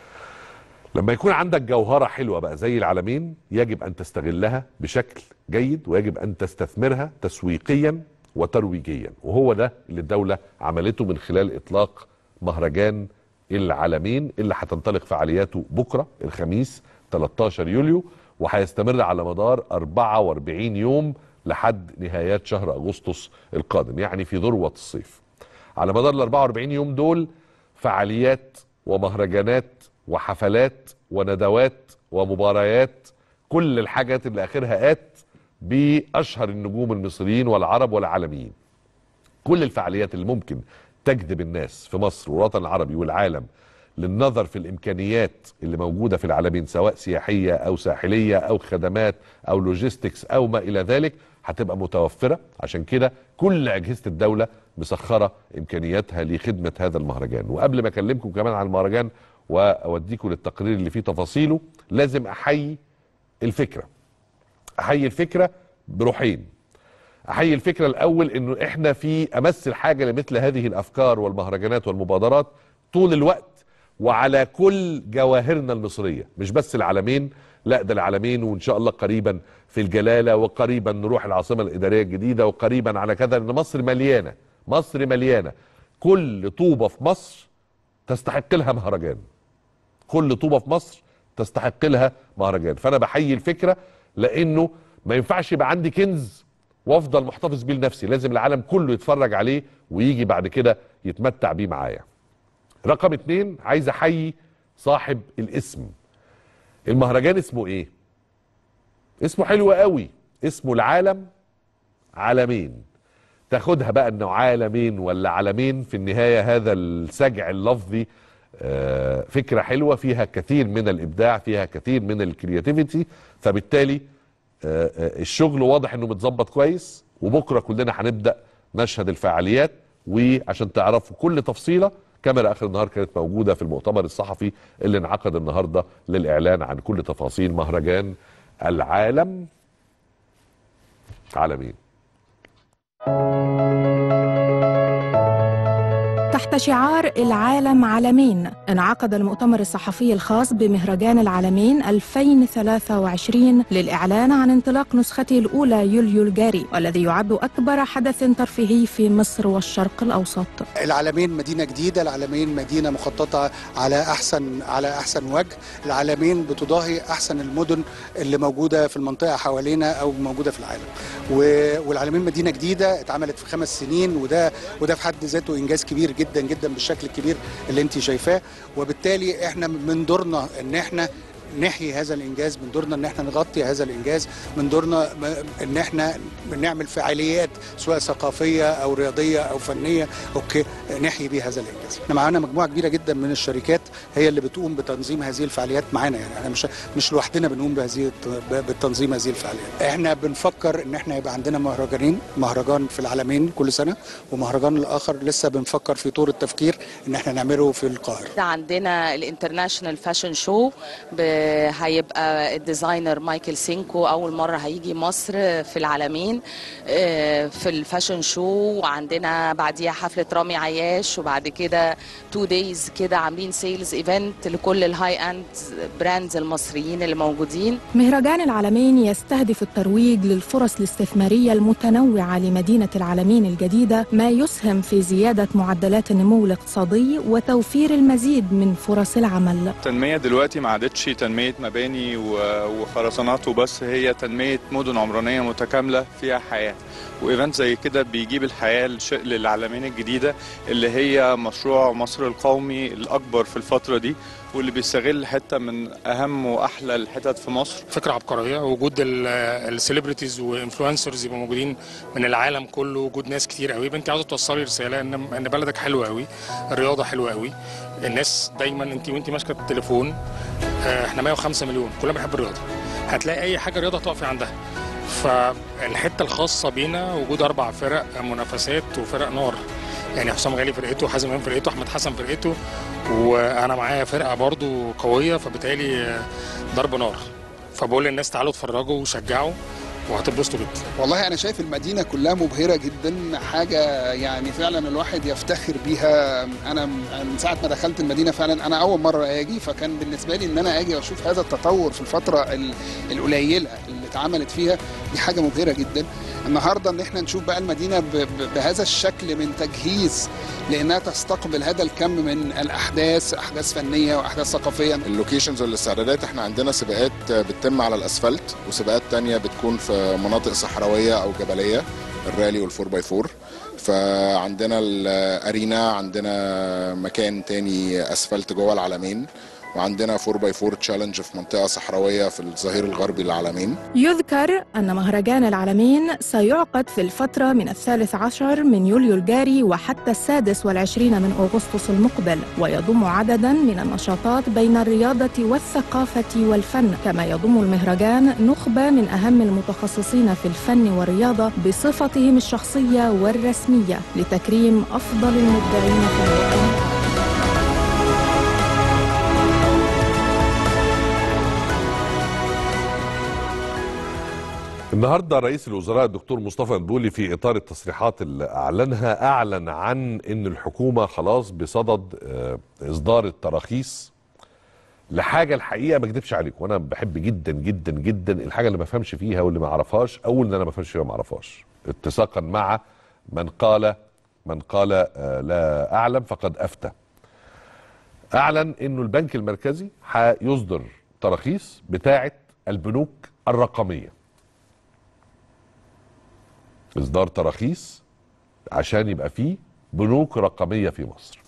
لما يكون عندك جوهرة حلوة بقى زي العالمين يجب أن تستغلها بشكل جيد ويجب أن تستثمرها تسويقيا وترويجيا وهو ده اللي الدولة عملته من خلال إطلاق مهرجان العالمين اللي هتنطلق فعالياته بكرة الخميس 13 يوليو وهيستمر على مدار 44 يوم لحد نهايات شهر أغسطس القادم يعني في ذروة الصيف على مدار ال 44 يوم دول فعاليات ومهرجانات وحفلات وندوات ومباريات كل الحاجات اللي اخرها ات باشهر النجوم المصريين والعرب والعالميين كل الفعاليات اللي ممكن تجذب الناس في مصر والوطن العربي والعالم للنظر في الامكانيات اللي موجوده في العالمين سواء سياحيه او ساحليه او خدمات او لوجيستكس او ما الى ذلك هتبقى متوفره عشان كده كل اجهزه الدوله مسخره امكانياتها لخدمه هذا المهرجان وقبل ما اكلمكم كمان عن المهرجان واوديكم للتقرير اللي فيه تفاصيله لازم احيي الفكره احيي الفكره بروحين احيي الفكره الاول انه احنا في امس الحاجه لمثل هذه الافكار والمهرجانات والمبادرات طول الوقت وعلى كل جواهرنا المصريه مش بس العالمين لا ده العالمين وان شاء الله قريبا في الجلاله وقريبا نروح العاصمه الاداريه الجديده وقريبا على كذا لان مصر مليانه مصر مليانه كل طوبه في مصر تستحق لها مهرجان كل طوبه في مصر تستحق لها مهرجان فانا بحيي الفكره لانه ما ينفعش يبقى عندي كنز وافضل محتفظ بيه لنفسي لازم العالم كله يتفرج عليه ويجي بعد كده يتمتع بيه معايا رقم اتنين عايز احيي صاحب الاسم المهرجان اسمه ايه اسمه حلو قوي اسمه العالم عالمين تاخدها بقى انه عالمين ولا عالمين في النهايه هذا السجع اللفظي آه، فكره حلوه فيها كثير من الابداع فيها كثير من الكرياتيفيتي فبالتالي آه، آه، الشغل واضح انه متظبط كويس وبكره كلنا هنبدا نشهد الفعاليات وعشان تعرفوا كل تفصيله كاميرا اخر النهار كانت موجوده في المؤتمر الصحفي اللي انعقد النهارده للاعلان عن كل تفاصيل مهرجان العالم عالمين تحت شعار العالم عالمين انعقد المؤتمر الصحفي الخاص بمهرجان العالمين 2023 للإعلان عن انطلاق نسخته الأولى يوليو الجاري والذي يعد أكبر حدث ترفيهي في مصر والشرق الأوسط العالمين مدينه جديده العالمين مدينه مخططه على احسن على احسن وجه العالمين بتضاهي احسن المدن اللي موجوده في المنطقه حوالينا او موجوده في العالم و- والعالمين مدينه جديده اتعملت في خمس سنين وده وده في حد ذاته انجاز كبير جدا جدا بالشكل الكبير اللي انت شايفاه وبالتالي احنا من دورنا ان احنا نحيي هذا الانجاز من دورنا ان احنا نغطي هذا الانجاز من دورنا م- ان احنا نعمل فعاليات سواء ثقافيه او رياضيه او فنيه اوكي نحيي بيه هذا الانجاز احنا معانا مجموعه كبيره جدا من الشركات هي اللي بتقوم بتنظيم هذه الفعاليات معانا يعني احنا مش مش لوحدنا بنقوم بهذه الت- ب- بالتنظيم هذه الفعاليات احنا بنفكر ان احنا يبقى عندنا مهرجانين مهرجان في العالمين كل سنه ومهرجان الاخر لسه بنفكر في طور التفكير ان احنا نعمله في القاهره عندنا الانترناشونال فاشن شو هيبقى الديزاينر مايكل سينكو اول مره هيجي مصر في العالمين آه، في الفاشن شو وعندنا بعديها حفله رامي عياش وبعد كده تو دايز كده عاملين سيلز ايفنت لكل الهاي اند براندز المصريين اللي موجودين مهرجان العالمين يستهدف الترويج للفرص الاستثمارية المتنوعة لمدينة العالمين الجديدة ما يسهم في زيادة معدلات النمو الاقتصادي وتوفير المزيد من فرص العمل التنمية دلوقتي ما عادتش تنمية مباني و- وخرسانات وبس هي تنمية مدن عمرانية متكاملة فيها حياة وايفنت زي كده بيجيب الحياة للش- للعالمين الجديدة اللي هي مشروع مصر القومي الأكبر في الفترة دي واللي بيستغل حتة من أهم وأحلى الحتت في مصر فكره عبقريه وجود السليبرتيز وانفلونسرز يبقوا موجودين من العالم كله وجود ناس كتير قوي انت عاوزه توصلي رساله ان ان بلدك حلوه قوي الرياضه حلوه قوي الناس دايما انت وانت ماسكه التليفون آه، احنا 105 مليون كلنا بنحب الرياضه هتلاقي اي حاجه رياضه تقفي عندها فالحته الخاصه بينا وجود اربع فرق منافسات وفرق نار يعني حسام غالي فرقته حازم امام فرقته احمد حسن فرقته وانا معايا فرقه برضو قويه فبالتالي آه، ضرب نار فبقول للناس تعالوا اتفرجوا وشجعوا وهتتبسطوا جدا والله انا شايف المدينه كلها مبهره جدا حاجه يعني فعلا الواحد يفتخر بيها انا من ساعه ما دخلت المدينه فعلا انا اول مره اجي فكان بالنسبه لي ان انا اجي واشوف هذا التطور في الفتره ال- القليله اللي اتعملت فيها دي حاجه مبهره جدا النهارده ان احنا نشوف بقى المدينه ب- ب- بهذا الشكل من تجهيز لانها تستقبل هذا الكم من الاحداث احداث فنيه واحداث ثقافيه اللوكيشنز والاستعدادات احنا عندنا سباقات بتتم على الاسفلت وسباقات تانية بتكون في مناطق صحراويه او جبليه الرالي والفور باي فور فعندنا الارينا عندنا مكان تاني اسفلت جوه العالمين وعندنا 4 باي 4 تشالنج في منطقه صحراويه في الظهير الغربي للعالمين يذكر أن مهرجان العالمين سيعقد في الفترة من الثالث عشر من يوليو الجاري وحتى السادس والعشرين من أغسطس المقبل ويضم عددا من النشاطات بين الرياضة والثقافة والفن كما يضم المهرجان نخبة من أهم المتخصصين في الفن والرياضة بصفتهم الشخصية والرسمية لتكريم أفضل المبدعين في الوطن النهارده رئيس الوزراء الدكتور مصطفى مدبولي في اطار التصريحات اللي اعلنها اعلن عن ان الحكومه خلاص بصدد آه، اصدار التراخيص لحاجه الحقيقه ما اكذبش عليكم وانا بحب جدا جدا جدا الحاجه اللي ما افهمش فيها واللي ما اعرفهاش او اللي انا ما افهمش فيها ما اعرفهاش اتساقا مع من قال من قال آه، لا اعلم فقد افتى اعلن انه البنك المركزي هيصدر تراخيص بتاعه البنوك الرقميه اصدار تراخيص عشان يبقى فيه بنوك رقميه في مصر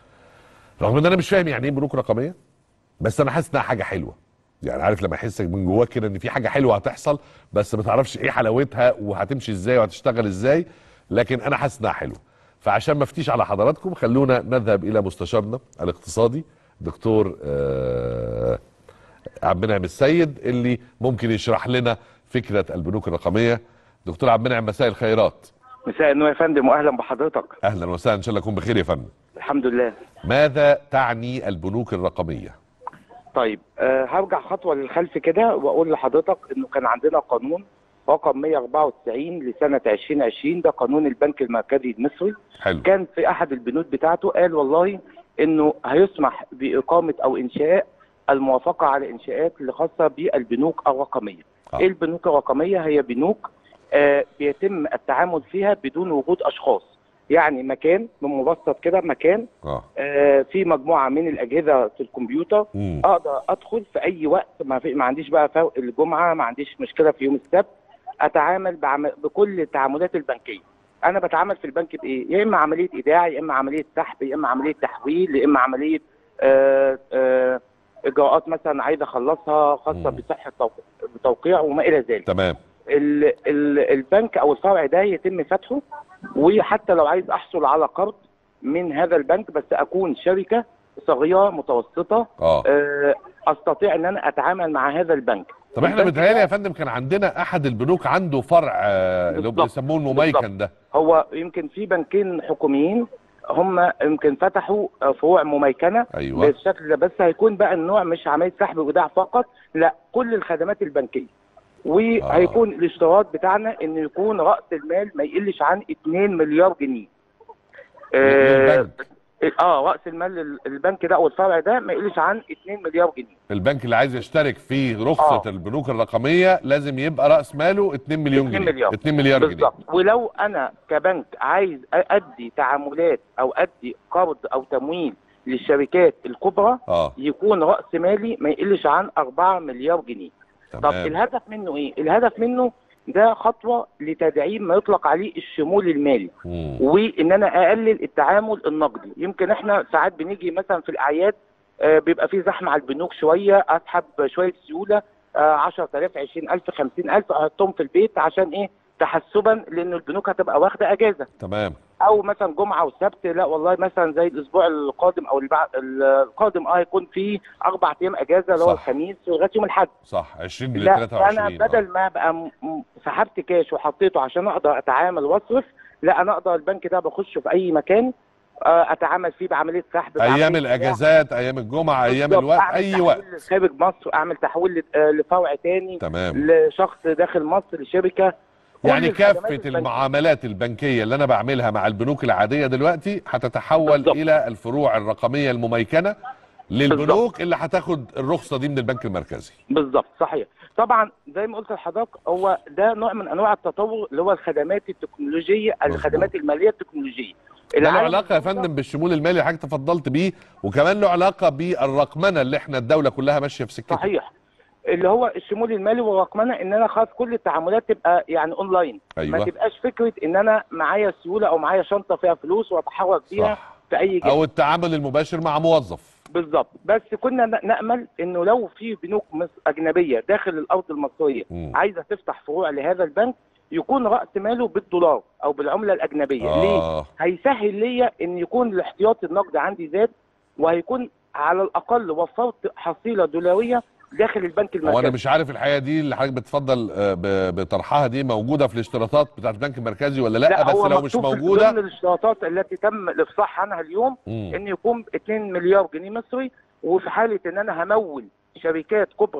رغم ان انا مش فاهم يعني ايه بنوك رقميه بس انا حاسس انها حاجه حلوه يعني عارف لما يحسك من جواك كده ان في حاجه حلوه هتحصل بس ما تعرفش ايه حلاوتها وهتمشي ازاي وهتشتغل ازاي لكن انا حاسس انها حلوه فعشان ما افتيش على حضراتكم خلونا نذهب الى مستشارنا الاقتصادي دكتور آه عبد المنعم السيد اللي ممكن يشرح لنا فكره البنوك الرقميه دكتور عبد المنعم مساء الخيرات مساء النور يا فندم واهلا بحضرتك اهلا وسهلا ان شاء الله يكون بخير يا فندم الحمد لله ماذا تعني البنوك الرقميه طيب أه هرجع خطوه للخلف كده واقول لحضرتك انه كان عندنا قانون رقم 194 لسنه 2020 ده قانون البنك المركزي المصري حلو كان في احد البنود بتاعته قال والله انه هيسمح باقامه او انشاء الموافقه على انشاءات اللي خاصه بالبنوك الرقميه آه. ايه البنوك الرقميه هي بنوك آه بيتم التعامل فيها بدون وجود اشخاص يعني مكان بمبسط كده مكان اه آه في مجموعه من الاجهزه في الكمبيوتر مم. اقدر ادخل في اي وقت ما, في ما عنديش بقى فرق الجمعه ما عنديش مشكله في يوم السبت اتعامل بعم... بكل التعاملات البنكيه انا بتعامل في البنك بايه يا اما عمليه ايداع يا اما عمليه سحب يا اما عمليه تحويل يا اما عمليه آه آه اجراءات مثلا عايز اخلصها خاصه مم. بصحه توقيع, بتوقيع وما الى ذلك تمام ال ال البنك او الفرع ده يتم فتحه وحتى لو عايز احصل على قرض من هذا البنك بس اكون شركه صغيره متوسطه اه آه، استطيع ان انا اتعامل مع هذا البنك طب احنا البنك متهيألي ده يا فندم كان عندنا احد البنوك عنده فرع آه، اللي هو بالظبط. بيسموه المميكن ده هو يمكن في بنكين حكوميين هم يمكن فتحوا آه، فروع مميكنه ايوه بالشكل ده بس هيكون بقى النوع مش عمليه سحب وايداع فقط لا كل الخدمات البنكيه وهيكون الاشتراط بتاعنا ان يكون راس المال ما يقلش عن 2 مليار جنيه آه، للبنك اه راس المال لل- البنك ده او الفرع ده ما يقلش عن 2 مليار جنيه البنك اللي عايز يشترك في رخصه آه. البنوك الرقميه لازم يبقى راس ماله 2 مليون 2 جنيه مليار. 2 مليار جنيه بالظبط ولو انا كبنك عايز ادي تعاملات او ادي قرض او تمويل للشركات الكبرى اه يكون راس مالي ما يقلش عن 4 مليار جنيه طب تمام الهدف منه ايه الهدف منه ده خطوه لتدعيم ما يطلق عليه الشمول المالي مم. وان انا اقلل التعامل النقدي يمكن احنا ساعات بنيجي مثلا في الاعياد آه، بيبقى في زحمه على البنوك شويه اسحب شويه سيوله آه، 10000 20000 50000 احطهم في البيت عشان ايه تحسبا لان البنوك هتبقى واخده اجازه تمام او مثلا جمعه وسبت لا والله مثلا زي الاسبوع القادم او البع- القادم اه هيكون في اربع ايام اجازه اللي هو صح. الخميس لغايه يوم الاحد صح 20 ل لا 23 انا بدل ما ابقى م- م- سحبت كاش وحطيته عشان اقدر اتعامل واصرف لا انا اقدر البنك ده بخشه في اي مكان آه، اتعامل فيه بعمليه سحب ايام بعملية الاجازات ايام الجمعه ايام بالظبط. الوقت أعمل اي تحويل وقت خارج مصر اعمل تحويل لت- آه، لفرع تاني تمام لشخص داخل مصر لشركه كل يعني الخدمات كافه البنكية. المعاملات البنكيه اللي انا بعملها مع البنوك العاديه دلوقتي هتتحول بالظبط. الى الفروع الرقميه المميكنه للبنوك اللي هتاخد الرخصه دي من البنك المركزي بالظبط صحيح طبعا زي ما قلت لحضرتك هو ده نوع من انواع التطور اللي هو الخدمات التكنولوجيه الخدمات الماليه التكنولوجيه ده له العالم علاقه يا فندم بالشمول المالي اللي حضرتك تفضلت بيه وكمان له علاقه بالرقمنه اللي احنا الدوله كلها ماشيه في سكتها صحيح اللي هو الشمول المالي والرقمنه ان انا خلاص كل التعاملات تبقى يعني اونلاين أيوة. ما تبقاش فكره ان انا معايا سيوله او معايا شنطه فيها فلوس واتحرك بيها صح. في اي جهه او التعامل المباشر مع موظف بالظبط بس كنا ن- نامل انه لو في بنوك مص- اجنبيه داخل الارض المصريه مم. عايزه تفتح فروع لهذا البنك يكون راس ماله بالدولار او بالعمله الاجنبيه آه. ليه هيسهل ليا ان يكون الاحتياطي النقدي عندي زاد وهيكون على الاقل وفرت حصيله دولاريه داخل البنك هو انا المركزي مش عارف الحقيقه دي اللي حضرتك بتفضل آه، ب- بطرحها دي موجوده في الاشتراطات بتاعت البنك المركزي ولا لا, بس هو لو مش مكتوب في موجوده ضمن الاشتراطات التي تم الافصاح عنها اليوم مم. ان يكون 2 مليار جنيه مصري وفي حاله ان انا همول شركات كبرى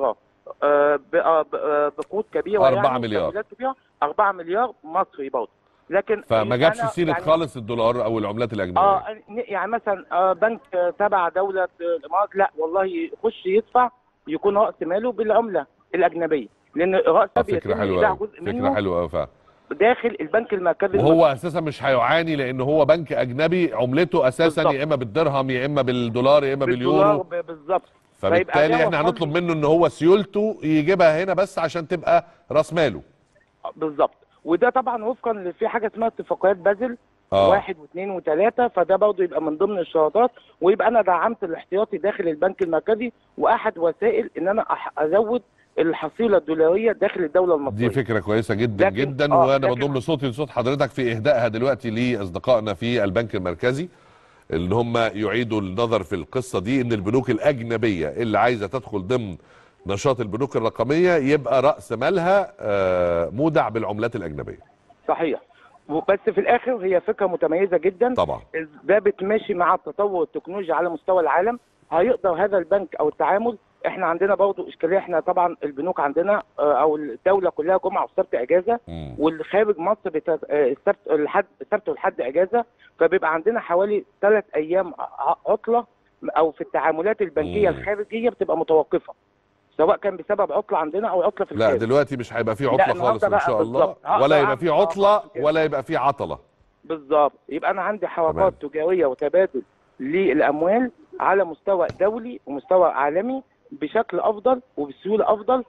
آه، ب- آه، ب- آه، بقود كبيره أربعة يعني مليار. وتمويلات كبيره 4 مليار مصري برضه لكن فما جابش أنا سيره يعني خالص الدولار او العملات الاجنبيه اه يعني مثلا آه، بنك آه، تبع دوله آه، الامارات لا والله يخش يدفع يكون راس ماله بالعمله الاجنبيه لان راس آه، مال فكره بيتم حلوه ايداع قوي جزء فكره منه حلوه قوي فعلا داخل البنك المركزي وهو اساسا مش هيعاني لان هو بنك اجنبي عملته اساسا بالظبط. يا اما بالدرهم يا اما بالدولار يا اما بالدولار باليورو ب- بالظبط فبالتالي فيبقى احنا ده هنطلب منه ان هو سيولته يجيبها هنا بس عشان تبقى راس ماله بالظبط وده طبعا وفقا ل- في حاجه اسمها اتفاقيات بازل اه واحد واثنين وثلاثه فده برضه يبقى من ضمن الشروطات ويبقى انا دعمت الاحتياطي داخل البنك المركزي واحد وسائل ان انا أح- ازود الحصيله الدولاريه داخل الدوله المصريه دي فكره كويسه جدا لكن- جدا آه، وانا لكن- بضم صوتي لصوت حضرتك في اهدائها دلوقتي لاصدقائنا في البنك المركزي ان هم يعيدوا النظر في القصه دي ان البنوك الاجنبيه اللي عايزه تدخل ضمن نشاط البنوك الرقميه يبقى راس مالها آه، مودع بالعملات الاجنبيه صحيح بس في الاخر هي فكره متميزه جدا طبعا ده بتماشي مع التطور التكنولوجي على مستوى العالم هيقدر هذا البنك او التعامل احنا عندنا برضه اشكاليه احنا طبعا البنوك عندنا آه، او الدوله كلها جمعه والسبت اجازه مم. والخارج مصر بت... آه، السبت الحد السبت والحد اجازه فبيبقى عندنا حوالي ثلاث ايام ع- عطله او في التعاملات البنكيه مم. الخارجيه بتبقى متوقفه سواء كان بسبب عطله عندنا او عطله في لا الخارج دلوقتي مش هيبقى في لا، عطله النهاردة خالص ان بقى شاء الله بالظبط. هقدر ولا يبقى أعمل في حركات عطله كده. ولا يبقى في عطله بالظبط يبقى انا عندي حركات تجاريه وتبادل للاموال على مستوى دولي ومستوى عالمي بشكل افضل وبسهوله افضل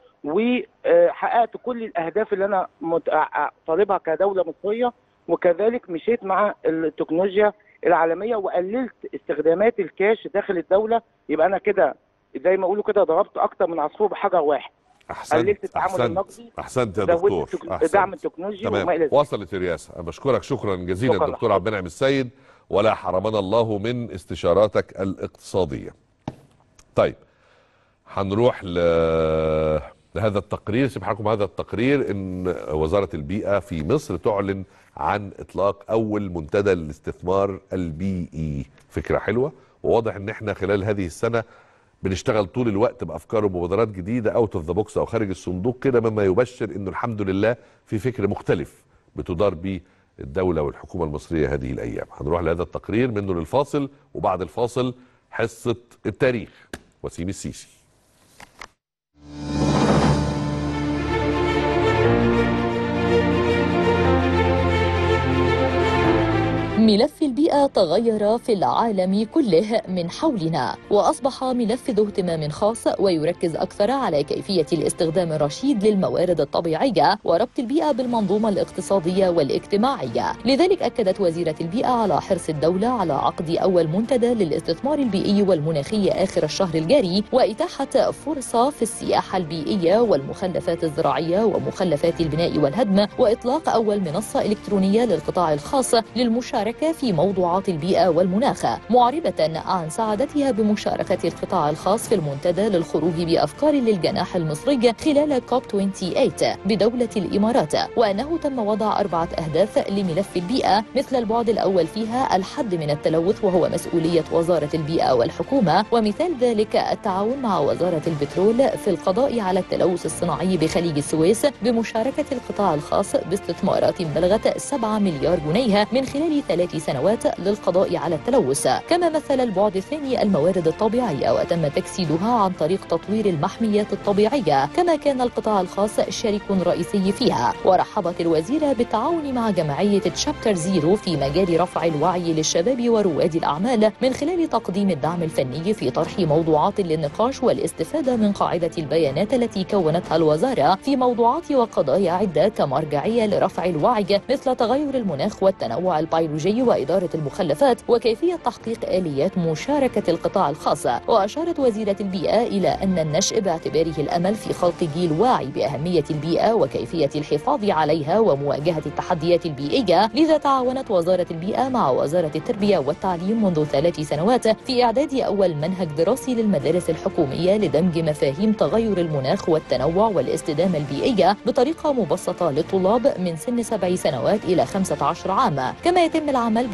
وحققت كل الاهداف اللي انا مت- ع- طالبها كدوله مصريه وكذلك مشيت مع التكنولوجيا العالميه وقللت استخدامات الكاش داخل الدوله يبقى انا كده زي ما يقولوا كده ضربت اكتر من عصفور بحجر واحد احسنت قللت التعامل احسنت النقدي احسنت يا زودت دكتور التك- أحسنت. دعم التكنولوجي وما تمام الى ذلك وصلت الرئاسه أنا بشكرك شكرا جزيلا شكراً دكتور عبد المنعم السيد ولا حرمنا الله من استشاراتك الاقتصاديه طيب هنروح ل... لهذا التقرير سيب حضراتكم هذا التقرير ان وزاره البيئه في مصر تعلن عن اطلاق اول منتدى للاستثمار البيئي فكره حلوه وواضح ان احنا خلال هذه السنه بنشتغل طول الوقت بافكار ومبادرات جديده اوت اوف ذا بوكس او خارج الصندوق كده مما يبشر انه الحمد لله في فكر مختلف بتدار به الدوله والحكومه المصريه هذه الايام هنروح لهذا التقرير منه للفاصل وبعد الفاصل حصه التاريخ وسيم السيسي ملف البيئة تغير في العالم كله من حولنا وأصبح ملف ذو اهتمام خاص ويركز أكثر على كيفية الاستخدام الرشيد للموارد الطبيعية وربط البيئة بالمنظومة الاقتصادية والاجتماعية لذلك أكدت وزيرة البيئة على حرص الدولة على عقد أول منتدى للاستثمار البيئي والمناخي آخر الشهر الجاري وإتاحة فرصة في السياحة البيئية والمخلفات الزراعية ومخلفات البناء والهدم وإطلاق أول منصة إلكترونية للقطاع الخاص للمشاركة في موضوعات البيئة والمناخ معربة عن سعادتها بمشاركة القطاع الخاص في المنتدى للخروج بأفكار للجناح المصري خلال كوب 28 بدولة الإمارات وأنه تم وضع أربعة أهداف لملف البيئة مثل البعد الأول فيها الحد من التلوث وهو مسؤولية وزارة البيئة والحكومة ومثال ذلك التعاون مع وزارة البترول في القضاء على التلوث الصناعي بخليج السويس بمشاركة القطاع الخاص باستثمارات بلغت 7 مليار جنيه من خلال ثلاث سنوات للقضاء على التلوث كما مثل البعد الثاني الموارد الطبيعية وتم تجسيدها عن طريق تطوير المحميات الطبيعية كما كان القطاع الخاص شريك رئيسي فيها ورحبت الوزيرة بالتعاون مع جمعية تشابتر زيرو في مجال رفع الوعي للشباب ورواد الأعمال من خلال تقديم الدعم الفني في طرح موضوعات للنقاش والاستفادة من قاعدة البيانات التي كونتها الوزارة في موضوعات وقضايا عدة كمرجعية لرفع الوعي مثل تغير المناخ والتنوع البيولوجي وإدارة المخلفات وكيفية تحقيق آليات مشاركة القطاع الخاص وأشارت وزيرة البيئة إلى أن النشء باعتباره الأمل في خلق جيل واعي بأهمية البيئة وكيفية الحفاظ عليها ومواجهة التحديات البيئية لذا تعاونت وزارة البيئة مع وزارة التربية والتعليم منذ ثلاث سنوات في إعداد أول منهج دراسي للمدارس الحكومية لدمج مفاهيم تغير المناخ والتنوع والاستدامة البيئية بطريقة مبسطة للطلاب من سن سبع سنوات إلى 15 عاما كما يتم العمل بالتعاون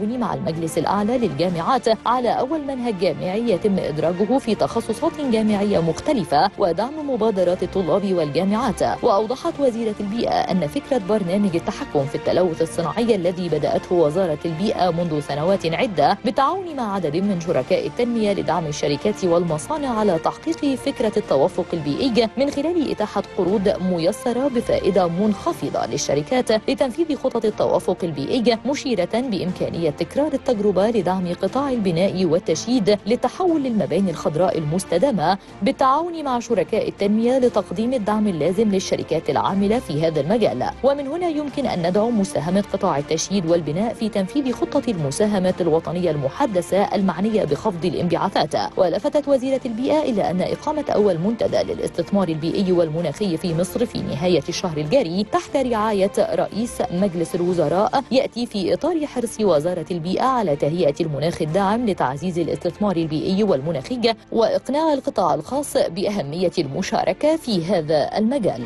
بالتعاون مع المجلس الأعلى للجامعات على أول منهج جامعي يتم إدراجه في تخصصات جامعية مختلفة ودعم مبادرات الطلاب والجامعات وأوضحت وزيرة البيئة أن فكرة برنامج التحكم في التلوث الصناعي الذي بدأته وزارة البيئة منذ سنوات عدة بالتعاون مع عدد من شركاء التنمية لدعم الشركات والمصانع على تحقيق فكرة التوافق البيئي من خلال إتاحة قروض ميسرة بفائدة منخفضة للشركات لتنفيذ خطط التوافق البيئي مشيرة بإمكانية تكرار التجربة لدعم قطاع البناء والتشييد للتحول للمباني الخضراء المستدامة بالتعاون مع شركاء التنمية لتقديم الدعم اللازم للشركات العاملة في هذا المجال ومن هنا يمكن أن ندعو مساهمة قطاع التشييد والبناء في تنفيذ خطة المساهمة الوطنية المحدثة المعنية بخفض الانبعاثات ولفتت وزيرة البيئة إلى أن إقامة أول منتدى للاستثمار البيئي والمناخي في مصر في نهاية الشهر الجاري تحت رعاية رئيس مجلس الوزراء يأتي في إطار حرص وزارة البيئة على تهيئة المناخ الداعم لتعزيز الاستثمار البيئي والمناخي وإقناع القطاع الخاص بأهمية المشاركة في هذا المجال.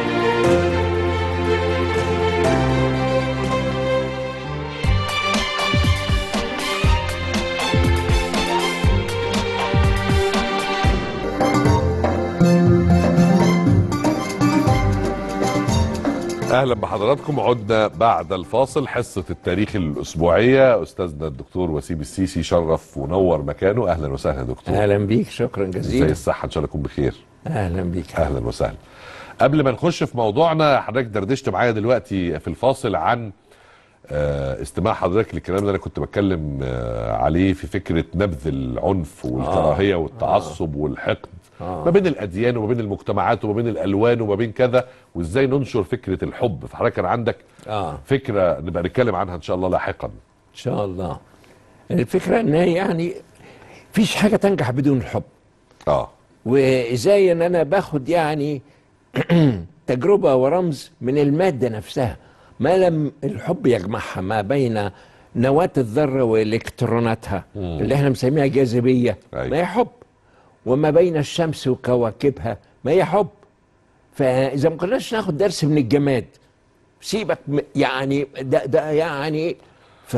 اهلا بحضراتكم عدنا بعد الفاصل حصه التاريخ الاسبوعيه استاذنا الدكتور وسيم السيسي شرف ونور مكانه اهلا وسهلا يا دكتور اهلا بيك شكرا ازاي جزيلا الصحه ان شاء الله يكون بخير اهلا بيك اهلا وسهلا قبل ما نخش في موضوعنا حضرتك دردشت معايا دلوقتي في الفاصل عن آه، استماع حضرتك للكلام اللي انا كنت بتكلم آه، عليه في فكره نبذ العنف والكراهيه والتعصب والحقد آه. ما بين الاديان وما بين المجتمعات وما بين الالوان وما بين كذا وازاي ننشر فكره الحب فحضرتك كان عندك اه فكره نبقى نتكلم عنها ان شاء الله لاحقا ان شاء الله الفكره ان هي يعني فيش حاجه تنجح بدون الحب اه وازاي ان انا باخد يعني تجربه ورمز من الماده نفسها ما لم الحب يجمعها ما بين نواه الذره والكتروناتها مم. اللي احنا مسميها جاذبيه أيوة. ما هي حب وما بين الشمس وكواكبها ما هي حب فاذا ما كناش ناخد درس من الجماد سيبك م- يعني ده ده يعني ف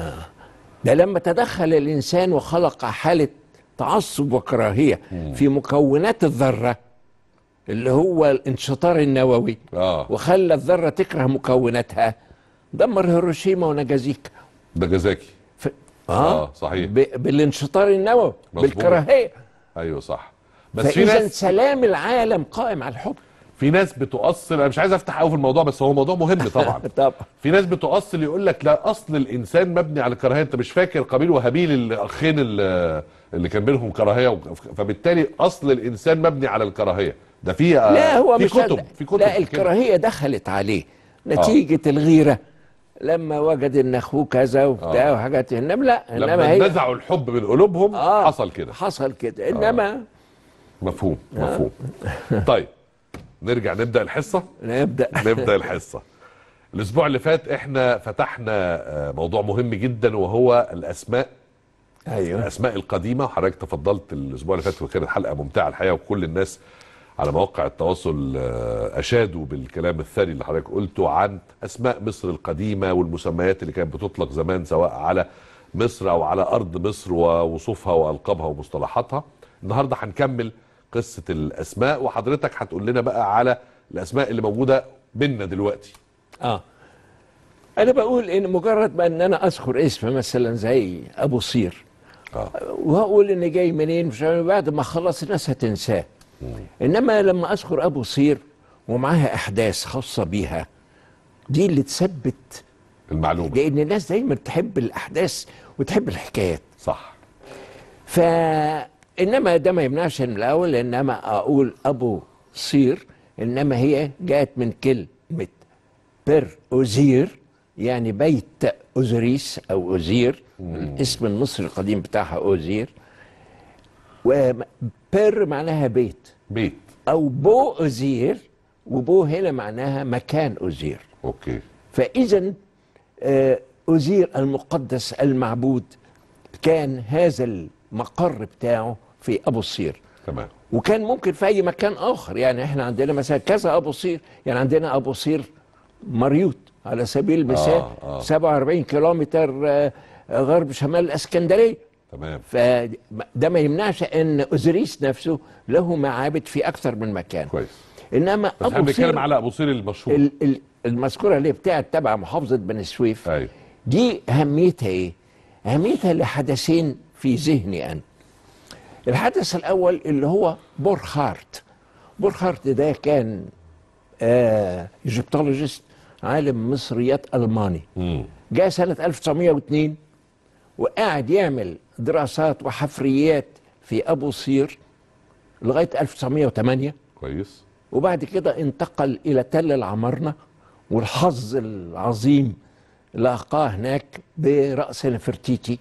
ده لما تدخل الانسان وخلق حاله تعصب وكراهيه في مكونات الذره اللي هو الانشطار النووي اه وخلى الذره تكره مكوناتها دمر هيروشيما وناجازيكا ناجازاكي ف... اه صحيح ب... بالانشطار النووي مظبوط. بالكراهيه ايوه صح بس في فاذا ناس سلام العالم قائم على الحب في ناس بتؤصل انا مش عايز افتح قوي في الموضوع بس هو موضوع مهم طبعا طبعا في ناس بتؤصل يقول لك لا اصل الانسان مبني على الكراهيه انت مش فاكر قابيل وهابيل الاخين اللي اللي كان بينهم كراهيه و- فبالتالي اصل الانسان مبني على الكراهيه ده في لا هو في مش كتب هذا. في كتب لا كده. الكراهيه دخلت عليه نتيجه الغيره لما وجد ان اخوه كذا وبتاع آه. وحاجات انما لا انما لما هي نزعوا الحب من قلوبهم آه. حصل كده حصل كده انما مفهوم مفهوم طيب نرجع نبدا الحصه نبدا نبدا الحصه الاسبوع اللي فات احنا فتحنا آه، موضوع مهم جدا وهو الاسماء ايوه الاسماء القديمه وحضرتك تفضلت الاسبوع اللي فات وكانت حلقه ممتعه الحقيقه وكل الناس على مواقع التواصل آه، اشادوا بالكلام الثري اللي حضرتك قلته عن اسماء مصر القديمه والمسميات اللي كانت بتطلق زمان سواء على مصر او على ارض مصر ووصوفها والقابها ومصطلحاتها النهارده هنكمل قصه الاسماء وحضرتك هتقول لنا بقى على الاسماء اللي موجوده بينا دلوقتي اه انا بقول ان مجرد ما ان انا اذكر اسم مثلا زي ابو صير اه وهقول ان جاي منين مش عارف بعد ما خلص الناس هتنساه انما لما اذكر ابو صير ومعاها احداث خاصه بيها دي اللي تثبت المعلومه لان الناس دايما تحب الاحداث وتحب الحكايات صح ف انما ده ما يمنعش من الاول انما اقول ابو صير انما هي جاءت من كلمه بر اوزير يعني بيت اوزريس او اوزير الاسم المصري القديم بتاعها اوزير وبر معناها بيت بيت او بو اوزير وبو هنا معناها مكان اوزير اوكي فاذا آه، اوزير المقدس المعبود كان هذا المقر بتاعه في ابو الصير تمام وكان ممكن في اي مكان اخر يعني احنا عندنا مثلا كذا ابو صير يعني عندنا ابو صير مريوط على سبيل المثال آه، آه. 47 كيلومتر آه، غرب شمال الاسكندريه تمام فده ما يمنعش ان اوزوريس نفسه له معابد في اكثر من مكان كويس انما بس احنا بنتكلم على ابو سير المشهور ال- ال- المذكوره اللي بتاعت تبع محافظه بني سويف أيوة. دي اهميتها ايه؟ اهميتها لحدثين في ذهني انا. الحدث الاول اللي هو بورخارت. بورخارت ده كان آه ايجيبتولوجيست عالم مصريات الماني. جاء سنه 1902 وقاعد يعمل دراسات وحفريات في ابو سير لغايه 1908 كويس وبعد كده انتقل الى تل العمارنه والحظ العظيم لاقاه هناك براس نفرتيتي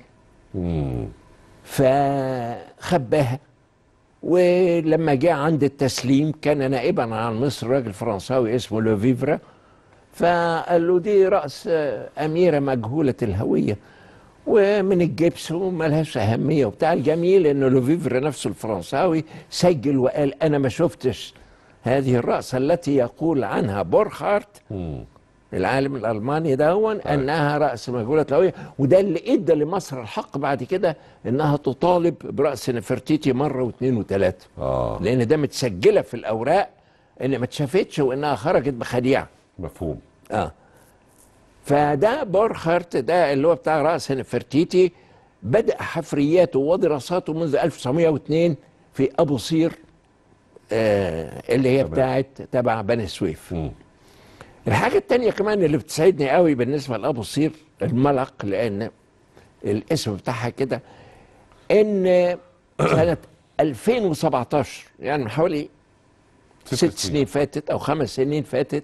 فخباها ولما جاء عند التسليم كان نائبا عن مصر راجل فرنساوي اسمه لوفيفرا فقال له دي راس اميره مجهوله الهويه ومن الجبس وملهاش اهميه وبتاع الجميل ان لوفيفر نفسه الفرنساوي سجل وقال انا ما شفتش هذه الرأسة التي يقول عنها بورخارت العالم الألماني دون أنها رأس مجهولة الهوية وده اللي إدى لمصر الحق بعد كده أنها تطالب برأس نفرتيتي مرة واثنين وثلاثة آه. لأن ده متسجلة في الأوراق إن ما اتشافتش وإنها خرجت بخديعة مفهوم اه فده بورخارت ده اللي هو بتاع رأس نفرتيتي بدأ حفرياته ودراساته منذ 1902 في أبو صير آه اللي هي بتاعت تبع بني سويف الحاجة التانية كمان اللي بتسعدني قوي بالنسبة لأبو صير الملق لأن الاسم بتاعها كده إن سنة 2017 يعني من حوالي ست سنين فاتت أو خمس سنين فاتت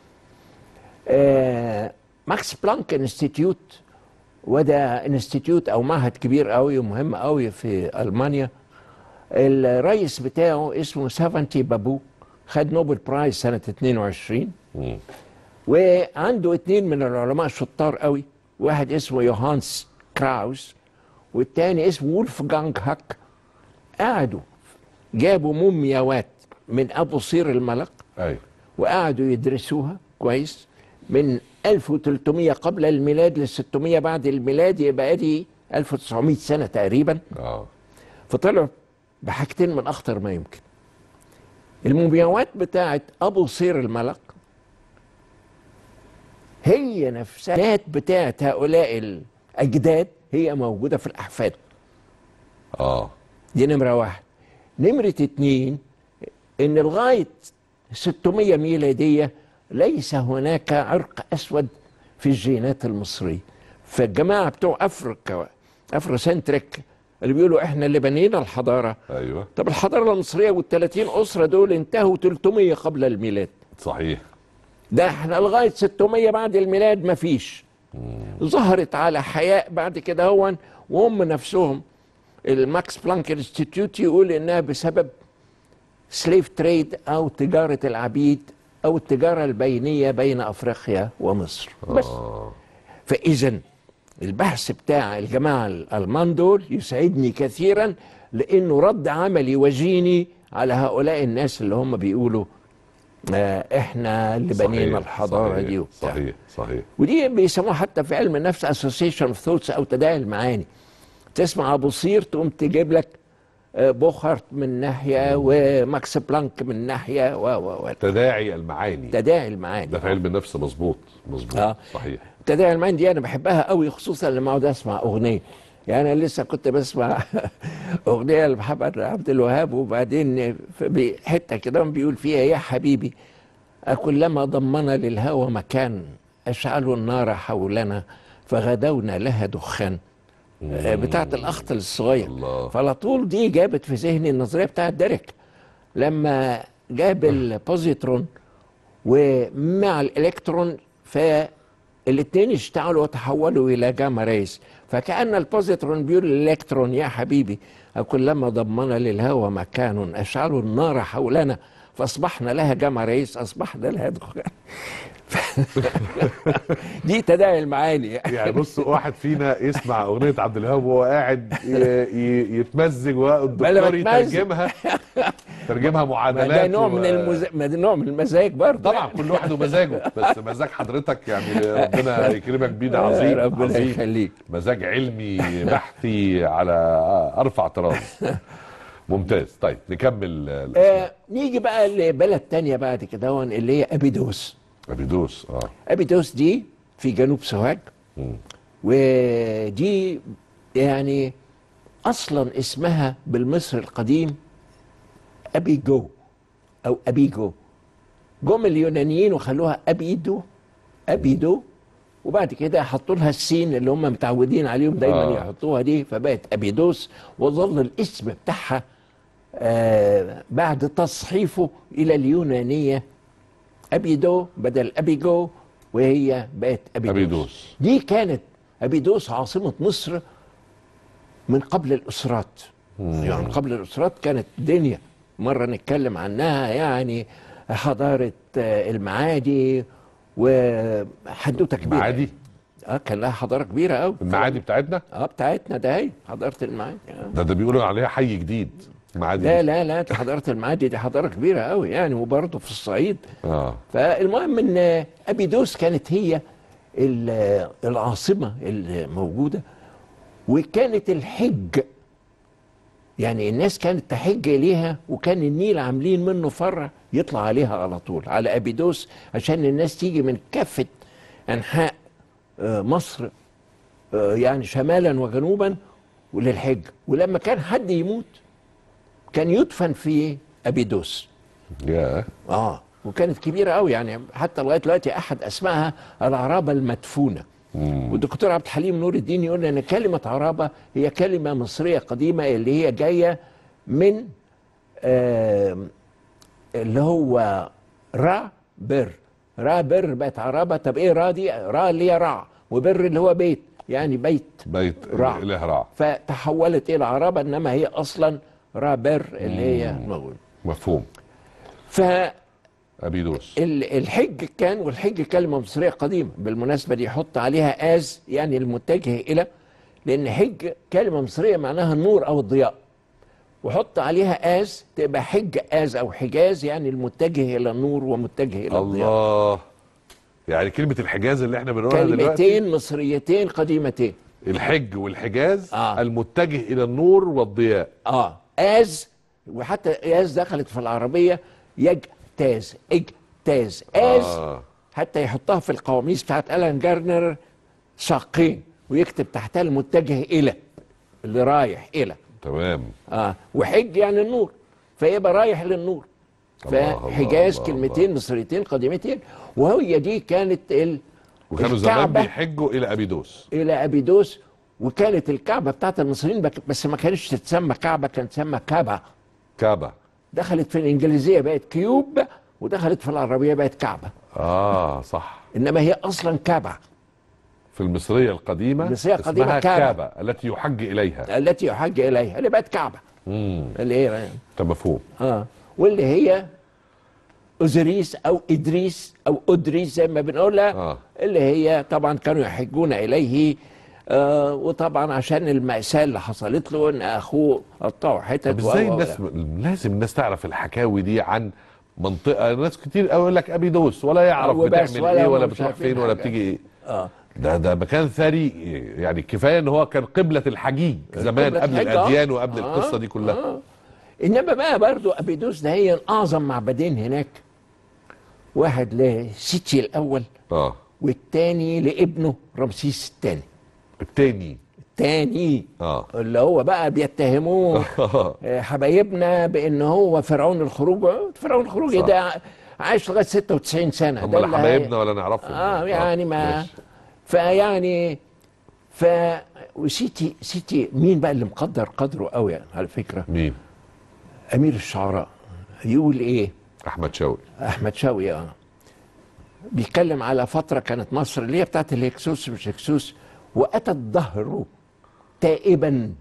آه ماكس بلانك انستيتيوت وده انستيتيوت او معهد كبير قوي ومهم قوي في المانيا الرئيس بتاعه اسمه سافانتي بابو خد نوبل برايز سنه 22 وعنده اتنين من العلماء الشطار قوي واحد اسمه يوهانس كراوس والتاني اسمه وولف جانج هاك قعدوا جابوا مومياوات من ابو صير الملق ايوه وقعدوا يدرسوها كويس من 1300 قبل الميلاد ل 600 بعد الميلاد يبقى دي 1900 سنه تقريبا اه فطلعوا بحاجتين من اخطر ما يمكن المومياوات بتاعت ابو صير الملق هي نفسها بتاعت هؤلاء الاجداد هي موجوده في الاحفاد اه دي نمره واحد نمره اتنين ان لغايه 600 ميلاديه ليس هناك عرق اسود في الجينات المصريه فالجماعه بتوع افريكا افروسنتريك اللي بيقولوا احنا اللي بنينا الحضاره ايوه طب الحضاره المصريه وال30 اسره دول انتهوا 300 قبل الميلاد صحيح ده احنا لغايه 600 بعد الميلاد مفيش ظهرت على حياء بعد كده هون وهم نفسهم الماكس بلانك انستيتيوت يقول انها بسبب سليف تريد او تجاره العبيد او التجاره البينيه بين افريقيا ومصر بس فاذا البحث بتاع الجماعه الالمان دول يسعدني كثيرا لانه رد عملي وجيني على هؤلاء الناس اللي هم بيقولوا آه احنا اللي بنينا صحيح، الحضاره صحيح، دي وبتاع صحيح صحيح ودي بيسموها حتى في علم النفس اسوسيشن اوف ثوتس او تداعي المعاني تسمع ابو صير تقوم تجيب لك آه، بوخارت من ناحيه وماكس بلانك من ناحيه و و و تداعي المعاني تداعي المعاني ده في علم النفس مظبوط مظبوط آه. صحيح تداعي المعاني دي انا بحبها قوي خصوصا لما اقعد اسمع اغنيه يعني انا لسه كنت بسمع اغنيه لمحمد عبد الوهاب وبعدين في حته كده بيقول فيها يا حبيبي أكلما ضمنا للهوى مكان أشعلوا النار حولنا فغدونا لها دخان آه، بتاعت الأخطل الصغير فعلى طول دي جابت في ذهني النظرية بتاعت ديريك لما جاب البوزيترون ومع الإلكترون فالاثنين اشتعلوا وتحولوا إلى جاما ريز فكأن البوزيترون بيقول للإلكترون يا حبيبي أكلما ضمنا للهوى مكان أشعلوا النار حولنا فاصبحنا لها جاما ريس اصبحنا لها دخان دي تداعي المعاني يعني بص واحد فينا يسمع اغنيه عبد الوهاب وهو قاعد ي- ي- يتمزج والدكتور بتمزج. يترجمها ترجمها ما معادلات ده نوع و- من المز... ما ده نوع من المزاج برضه طبعا كل واحد ومزاجه بس مزاج حضرتك يعني ربنا يكرمك بيه ده عظيم ربنا عظيم. يخليك. مزاج علمي بحثي على ارفع طراز ممتاز طيب نكمل الأسئلة. آه نيجي بقى لبلد تانية بعد كده هون اللي هي ابيدوس ابيدوس اه ابيدوس دي في جنوب سوهاج ودي يعني اصلا اسمها بالمصري القديم ابيجو او ابيجو جم اليونانيين وخلوها ابيدو ابيدو وبعد كده حطوا لها السين اللي هم متعودين عليهم دايما آه. آه. يحطوها دي فبقت ابيدوس وظل الاسم بتاعها آه بعد تصحيفه الى اليونانيه ابيدو بدل ابيجو وهي بقت ابيدوس, أبيدوس. دي كانت ابيدوس عاصمه مصر من قبل الاسرات يعني من قبل الاسرات كانت دنيا مره نتكلم عنها يعني حضاره آه، المعادي وحدوته كبيره المعادي؟ اه كان لها حضاره كبيره قوي المعادي بتاعتنا اه بتاعتنا ده هي حضاره المعادي آه. ده ده بيقولوا عليها حي جديد المعادي لا دي. لا لا دي حضاره المعادي دي حضاره كبيره قوي يعني وبرضه في الصعيد اه فالمهم ان ابيدوس كانت هي ال- العاصمه الموجوده وكانت الحج يعني الناس كانت تحج اليها وكان النيل عاملين منه فرع يطلع عليها على طول على ابيدوس عشان الناس تيجي من كافه انحاء آه، مصر آه، يعني شمالا وجنوبا وللحج ولما كان حد يموت كان يدفن في ابيدوس يا اه وكانت كبيره قوي يعني حتى لغايه دلوقتي احد اسمائها العرابه المدفونه والدكتور عبد الحليم نور الدين يقول ان كلمه عرابه هي كلمه مصريه قديمه اللي هي جايه من آه اللي هو را بر را بر بقت عرابه طب ايه را دي را اللي هي رع وبر اللي هو بيت يعني بيت بيت رع. اله رع فتحولت الى عرابه انما هي اصلا را بر اللي هي موجوده مفهوم ف ابيدوس ال- الحج كان والحج كلمة مصرية قديمة بالمناسبة دي يحط عليها آز يعني المتجه إلى لأن حج كلمة مصرية معناها النور أو الضياء وحط عليها آز تبقى حج آز أو حجاز يعني المتجه إلى النور ومتجه إلى الضياء الله يعني كلمة الحجاز اللي احنا بنقولها دلوقتي كلمتين مصريتين قديمتين الحج والحجاز آه. المتجه الى النور والضياء اه آز وحتى آز دخلت في العربية يجتاز اجتاز آز آه. حتى يحطها في القواميس بتاعت ألان جارنر شقين ويكتب تحتها المتجه إلى اللي رايح إلى تمام اه وحج يعني النور فيبقى رايح للنور الله، فحجاز الله، كلمتين مصريتين قديمتين وهي دي كانت ال وكانوا زمان الكعبة بيحجوا الى ابيدوس الى ابيدوس وكانت الكعبه بتاعت المصريين بك- بس ما كانتش تتسمى كعبه كانت تسمى كعبه كعبة دخلت في الانجليزيه بقت كيوب ودخلت في العربيه بقت كعبه اه صح انما هي اصلا كعبه في المصرية القديمة المصرية القديمة اسمها كعبة. كعبة التي يحج اليها التي يحج اليها اللي بقت كعبه امم اللي هي ده مفهوم اه واللي هي أزريس أو إدريس أو أدريس زي ما بنقولها آه. اللي هي طبعا كانوا يحجون إليه آه وطبعا عشان المأساة اللي حصلت له إن أخوه قطعه حتت طب و- ازاي و- الناس لازم الناس تعرف الحكاوي دي عن منطقة ناس كتير قوي يقول لك ابيدوس ولا يعرف وبس بتعمل ولا ايه هم ولا مش بتروح عارفين فين ولا حاجة. بتيجي ايه اه ده ده مكان ثري يعني كفايه ان هو كان قبله الحجيج زمان قبلة قبل الحج، آه. الاديان وقبل آه، القصه دي كلها آه. إنما بقى برضو أبيدوس ده هي أعظم معبدين هناك واحد لسيتي الأول اه والتاني لابنه رمسيس الثاني التاني الثاني اه اللي هو بقى بيتهموه آه، حبايبنا بان هو فرعون الخروج فرعون الخروج صح. ده عايش لغايه 96 سنه هم ده لا اللي حبايبنا هي- ولا نعرفهم اه يعني ما ماشي. فيعني ف وسيتي سيتي مين بقى اللي مقدر قدره قوي يعني على فكره مين امير الشعراء يقول ايه احمد شوقي احمد شوقي اه بيتكلم على فتره كانت مصر اللي هي بتاعت الهكسوس مش هكسوس واتى الدهر تائبا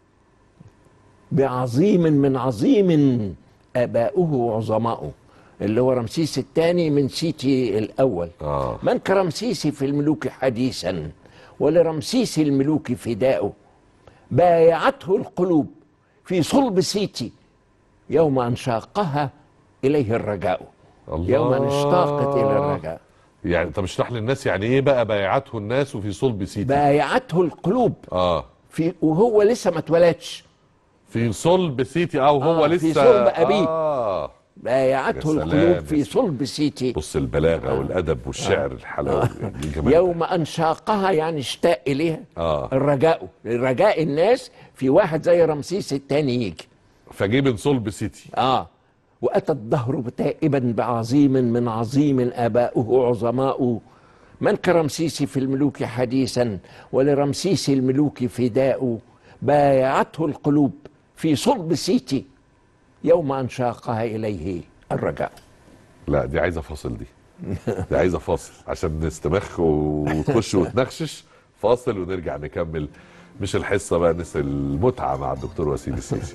بعظيم من عظيم اباؤه عظماؤه اللي هو رمسيس الثاني من سيتي الاول آه. من كرمسيس في الملوك حديثا ولرمسيس الملوك فداؤه بايعته القلوب في صلب سيتي يوم أن شاقها إليه الرجاء الله يوم أن اشتاقت إلى الرجاء يعني طب اشرح للناس يعني ايه بقى بايعته الناس وفي صلب سيتي بايعته القلوب اه في وهو لسه ما اتولدش في صلب سيتي او هو آه، لسه في صلب أبيه. آه. بايعته يا سلام، القلوب في يا صلب سيتي بص البلاغه والادب والشعر الحلاوه دي جمال يوم أن شاقها يعني اشتاق إليها اه الرجاء رجاء الناس في واحد زي رمسيس الثاني يجي فجه من صلب سيتي اه واتى الدهر تائبا بعظيم من عظيم اباؤه عظماء من كرمسيس في الملوك حديثا ولرمسيس الملوك فداء بايعته القلوب في صلب سيتي يوم ان شاقها اليه الرجاء لا دي عايزه فاصل دي دي عايزه فاصل عشان نستمخ وتخش وتنخشش فاصل ونرجع نكمل مش الحصه بقى نس المتعه مع الدكتور وسيم السيسي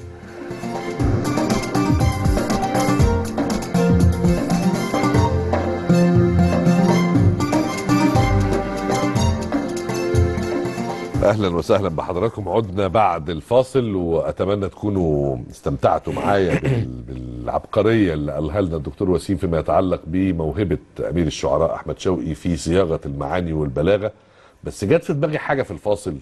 اهلا وسهلا بحضراتكم عدنا بعد الفاصل واتمنى تكونوا استمتعتوا معايا بال- بالعبقريه اللي قالها لنا الدكتور وسيم فيما يتعلق بموهبه امير الشعراء احمد شوقي في صياغه المعاني والبلاغه بس جت في دماغي حاجه في الفاصل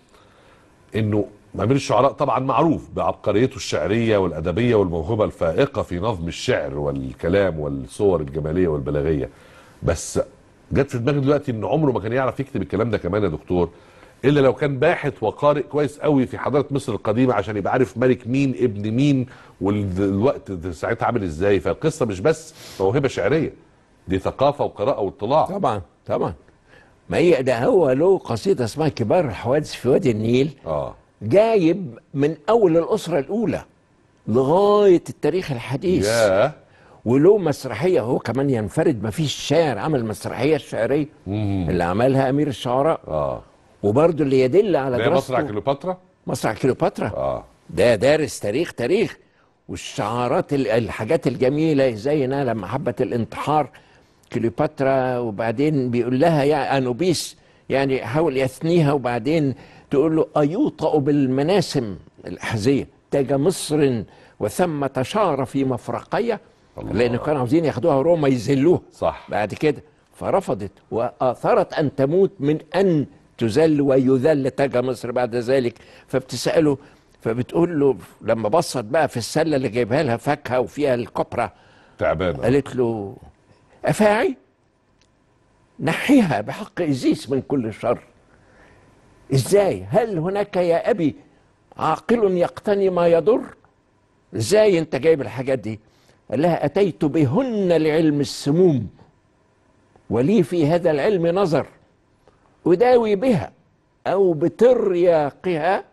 انه امير الشعراء طبعا معروف بعبقريته الشعريه والادبيه والموهبه الفائقه في نظم الشعر والكلام والصور الجماليه والبلاغيه بس جت في دماغي دلوقتي ان عمره ما كان يعرف يكتب الكلام ده كمان يا دكتور الا لو كان باحث وقارئ كويس قوي في حضاره مصر القديمه عشان يبقى عارف ملك مين ابن مين والوقت ده ساعتها عامل ازاي فالقصه مش بس موهبه شعريه دي ثقافه وقراءه واطلاع طبعا طبعا ما هي ده هو له قصيده اسمها كبار الحوادث في وادي النيل اه جايب من اول الاسره الاولى لغايه التاريخ الحديث ياه وله مسرحيه هو كمان ينفرد ما فيش شاعر عمل مسرحيه الشعريه اللي عملها امير الشعراء اه وبرضه اللي يدل على ده دراسته مسرح كليوباترا مسرح كليوباترا اه ده دارس تاريخ تاريخ والشعارات ال- الحاجات الجميله زي انها لما حبت الانتحار كليوباترا وبعدين بيقول لها يا انوبيس يعني حاول يثنيها وبعدين تقول له ايوطأ بالمناسم الاحذيه تاج مصر وثم تشار في مفرقيه لان كانوا عاوزين ياخدوها روما يذلوها صح بعد كده فرفضت واثرت ان تموت من ان تذل ويذل تاج مصر بعد ذلك فبتساله فبتقول له لما بصت بقى في السله اللي جايبها لها فاكهه وفيها الكوبرا تعبان قالت له افاعي نحيها بحق ازيس من كل شر ازاي هل هناك يا ابي عاقل يقتني ما يضر ازاي انت جايب الحاجات دي قال لها اتيت بهن لعلم السموم ولي في هذا العلم نظر أداوي بها أو بترياقها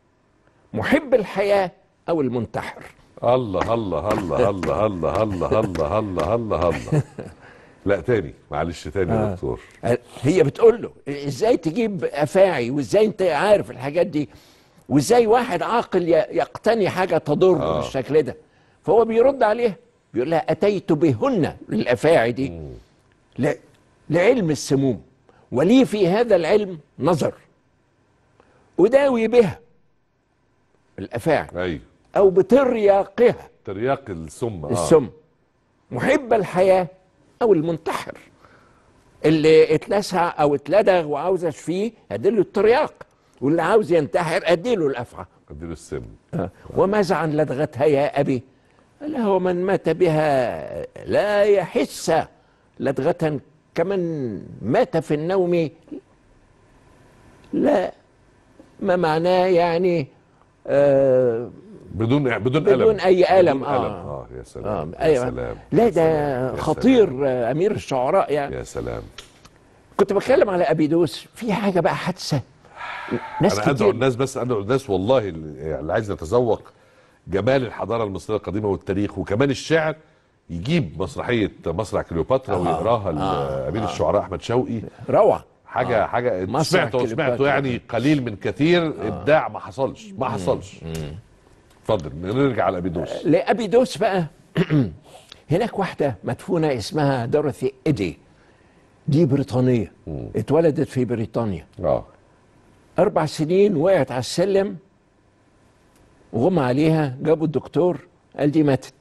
محب الحياة أو المنتحر الله الله الله الله الله الله الله الله الله الله لا تاني معلش تاني يا آه. دكتور هي بتقول له ازاي تجيب افاعي وازاي انت عارف الحاجات دي وازاي واحد عاقل ي- يقتني حاجه تضر آه. بالشكل ده فهو بيرد عليها بيقول لها اتيت بهن للافاعي دي ل- لعلم السموم ولي في هذا العلم نظر أداوي بها الأفاعي ايوه أو بترياقها ترياق السم آه. السم محب الحياة أو المنتحر اللي اتلسع أو اتلدغ وعاوز أشفيه أديله الترياق واللي عاوز ينتحر أديله الأفعى اديله السم وماذا عن لدغتها يا أبي قال له من مات بها لا يحس لدغة كمن مات في النوم لا ما معناه يعني آه بدون بدون الم بدون أي ألم بدون آه. الم اه يا سلام آه يا أيوة سلام لا يا ده سلام، يا خطير سلام. آه، أمير الشعراء يعني يا سلام كنت بتكلم على أبيدوس في حاجة بقى حادثة ناس انا ادعو كتير الناس بس ادعو الناس والله اللي اللي عايز يتذوق جمال الحضاره المصريه القديمه والتاريخ وكمان الشعر يجيب مسرحيه مسرح كليوباترا ويقراها لامير الشعراء احمد شوقي روعة حاجه حاجه مسرح سمعته سمعته كليوباترا. يعني قليل من كثير ابداع ما حصلش ما حصلش اتفضل نرجع على ابيدوس لأبيدوس بقى هناك واحدة مدفونة اسمها دورثي إيدي دي بريطانية اتولدت في بريطانيا اه أربع سنين وقعت على السلم وغمى عليها جابوا الدكتور قال دي ماتت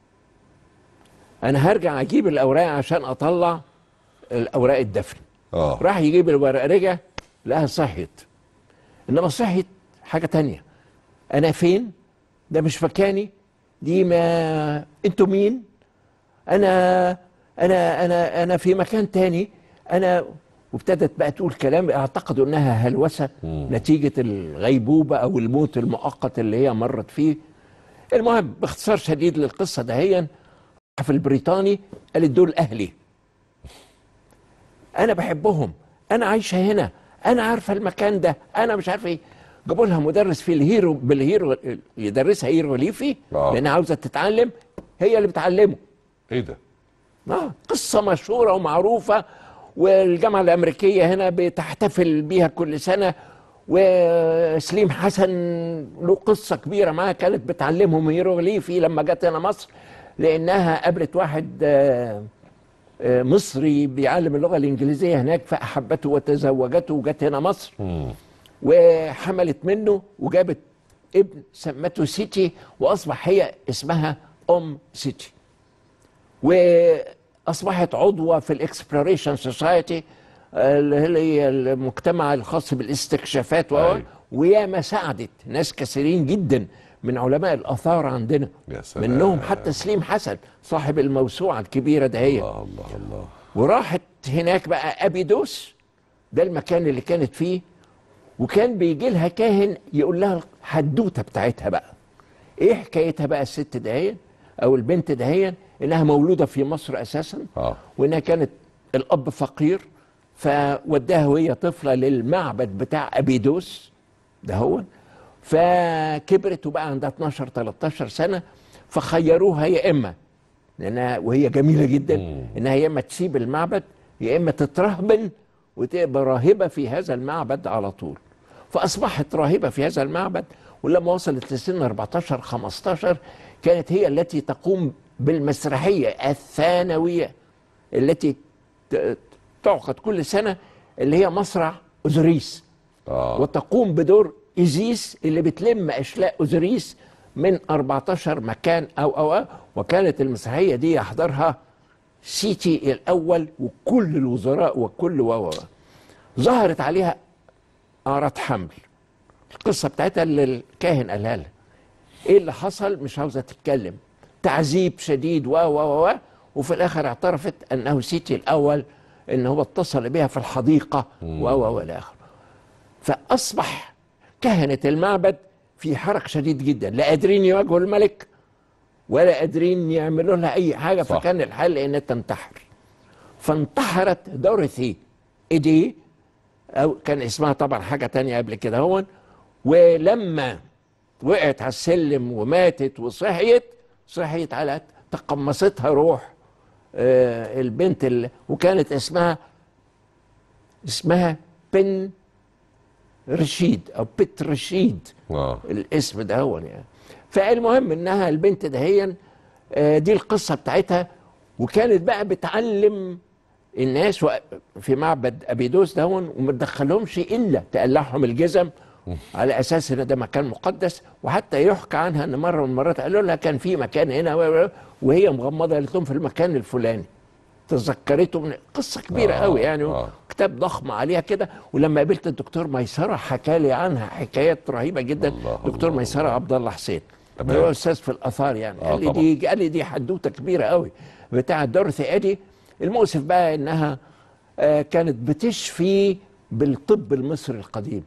انا هرجع اجيب الاوراق عشان اطلع الاوراق الدفن اه راح يجيب الورق رجع لقاها صحيت انما صحيت حاجه تانية انا فين ده مش مكاني دي ما انتوا مين انا انا انا انا في مكان تاني انا وابتدت بقى تقول كلام اعتقدوا انها هلوسه نتيجه الغيبوبه او الموت المؤقت اللي هي مرت فيه المهم باختصار شديد للقصه دهيا في البريطاني قالت دول اهلي انا بحبهم انا عايشه هنا انا عارفه المكان ده انا مش عارفه ايه جابوا لها مدرس في الهيرو بالهيرو يدرسها هيروغليفي آه. لانها عاوزه تتعلم هي اللي بتعلمه ايه ده اه قصه مشهوره ومعروفه والجامعه الامريكيه هنا بتحتفل بيها كل سنه وسليم حسن له قصه كبيره معاها كانت بتعلمهم هيروغليفي لما جت هنا مصر لانها قابلت واحد آه، آه، مصري بيعلم اللغه الانجليزيه هناك فاحبته وتزوجته وجت هنا مصر وحملت منه وجابت ابن سمته سيتي واصبح هي اسمها ام سيتي واصبحت عضوه في الاكسبلوريشن سوسايتي اللي هي المجتمع الخاص بالاستكشافات و أيوة. وياما ساعدت ناس كثيرين جدا من علماء الاثار عندنا يا سلام منهم حتى سليم حسن صاحب الموسوعه الكبيره دهية الله الله الله وراحت هناك بقى ابيدوس ده المكان اللي كانت فيه وكان بيجي لها كاهن يقول لها الحدوته بتاعتها بقى ايه حكايتها بقى الست دهيا او البنت دهيا انها مولوده في مصر اساسا اه وانها كانت الاب فقير فوداها وهي طفله للمعبد بتاع ابيدوس ده هو فكبرت وبقى عندها 12 13 سنه فخيروها يا اما لانها وهي جميله جدا انها يا اما تسيب المعبد يا اما تترهبن وتبقى راهبه في هذا المعبد على طول فاصبحت راهبه في هذا المعبد ولما وصلت لسن 14 15 كانت هي التي تقوم بالمسرحيه الثانويه التي ت- تعقد كل سنه اللي هي مسرح اوزوريس اه وتقوم بدور ايزيس اللي بتلم اشلاء اوزوريس من 14 مكان او او أو وكانت المسرحيه دي يحضرها سيتي الاول وكل الوزراء وكل و و و. ظهرت عليها اعراض حمل القصه بتاعتها اللي الكاهن قالها لها ايه اللي حصل مش عاوزه تتكلم تعذيب شديد و و و و وفي الاخر اعترفت انه سيتي الاول ان هو اتصل بها في الحديقه و و والى اخره فاصبح كهنه المعبد في حرج شديد جدا لا قادرين يواجهوا الملك ولا قادرين يعملوا لها اي حاجه صح. فكان الحل انها تنتحر فانتحرت دورثي ايدي او كان اسمها طبعا حاجه تانية قبل كده هون ولما وقعت على السلم وماتت وصحيت صحيت على تقمصتها روح آه البنت اللي وكانت اسمها اسمها بن رشيد او بت رشيد اه الاسم ده هو يعني فالمهم انها البنت دهيا آه، دي القصه بتاعتها وكانت بقى بتعلم الناس و- في معبد ابيدوس دهون وما تدخلهمش الا تقلعهم الجزم على اساس ان ده مكان مقدس وحتى يحكى عنها ان مره من المرات قالوا لها كان في مكان هنا و- و- وهي مغمضه قالت لهم في المكان الفلاني تذكرته من قصه كبيره آه، قوي يعني آه. كتاب ضخم عليها كده ولما قابلت الدكتور ميسره حكى لي عنها حكايات رهيبه جدا الله، دكتور الله، ميسره عبد الله حسين تمام. هو استاذ في الاثار يعني آه، قال لي طبعا. دي قال لي دي حدوته كبيره قوي بتاعه دورثي ادي المؤسف بقى انها آه، كانت بتشفي بالطب المصري القديم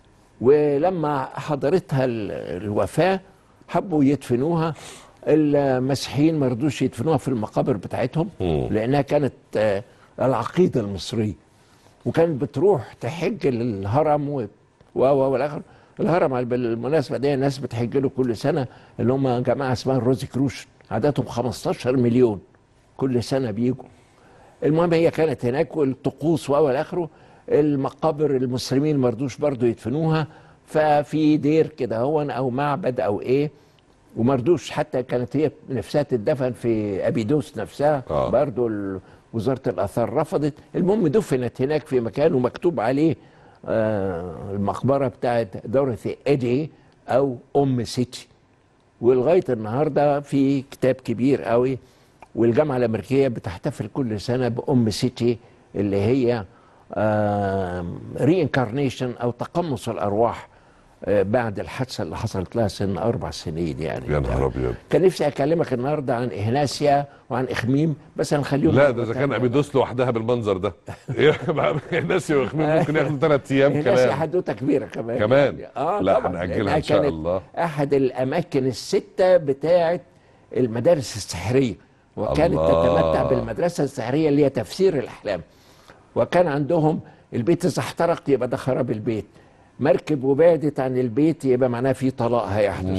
ولما حضرتها ال- الوفاه حبوا يدفنوها المسيحيين ما رضوش يدفنوها في المقابر بتاعتهم مم. لانها كانت آه، العقيده المصريه وكانت بتروح تحج للهرم و و و والاخر الهرم على- بالمناسبه دي الناس بتحج له كل سنه اللي هم جماعه اسمها الروزي كروش عددهم 15 مليون كل سنه بيجوا المهم هي كانت هناك والطقوس و والى اخره المقابر المسلمين ما رضوش برضه يدفنوها ففي دير كده هو او معبد او ايه وما رضوش حتى كانت هي نفسها تدفن في ابيدوس نفسها آه. برضه ال- وزاره الاثار رفضت المهم دفنت هناك في مكان ومكتوب عليه آه المقبره بتاعت دورثي ايدي او ام سيتي ولغايه النهارده في كتاب كبير قوي والجامعه الامريكيه بتحتفل كل سنه بام سيتي اللي هي ري انكارنيشن او تقمص الارواح آه، بعد الحادثه اللي حصلت لها سن اربع سنين يعني يا نهار ابيض كان نفسي اكلمك النهارده عن اهناسيا وعن اخميم بس هنخليهم لا ده اذا كان ابيدوس لوحدها بالمنظر ده إيه بقى ناسي ويخمين ممكن ياخدوا ثلاث ايام اهناسيا كمان حدوته كبيره كمان كمان اه لا طبعاً، هنأجلها لأنها ان شاء كانت الله احد الاماكن السته بتاعه المدارس السحريه وكانت الله. تتمتع بالمدرسه السحريه اللي هي تفسير الاحلام وكان عندهم البيت اذا احترق يبقى ده خراب البيت مركب وبعدت عن البيت يبقى معناه في طلاق هيحدث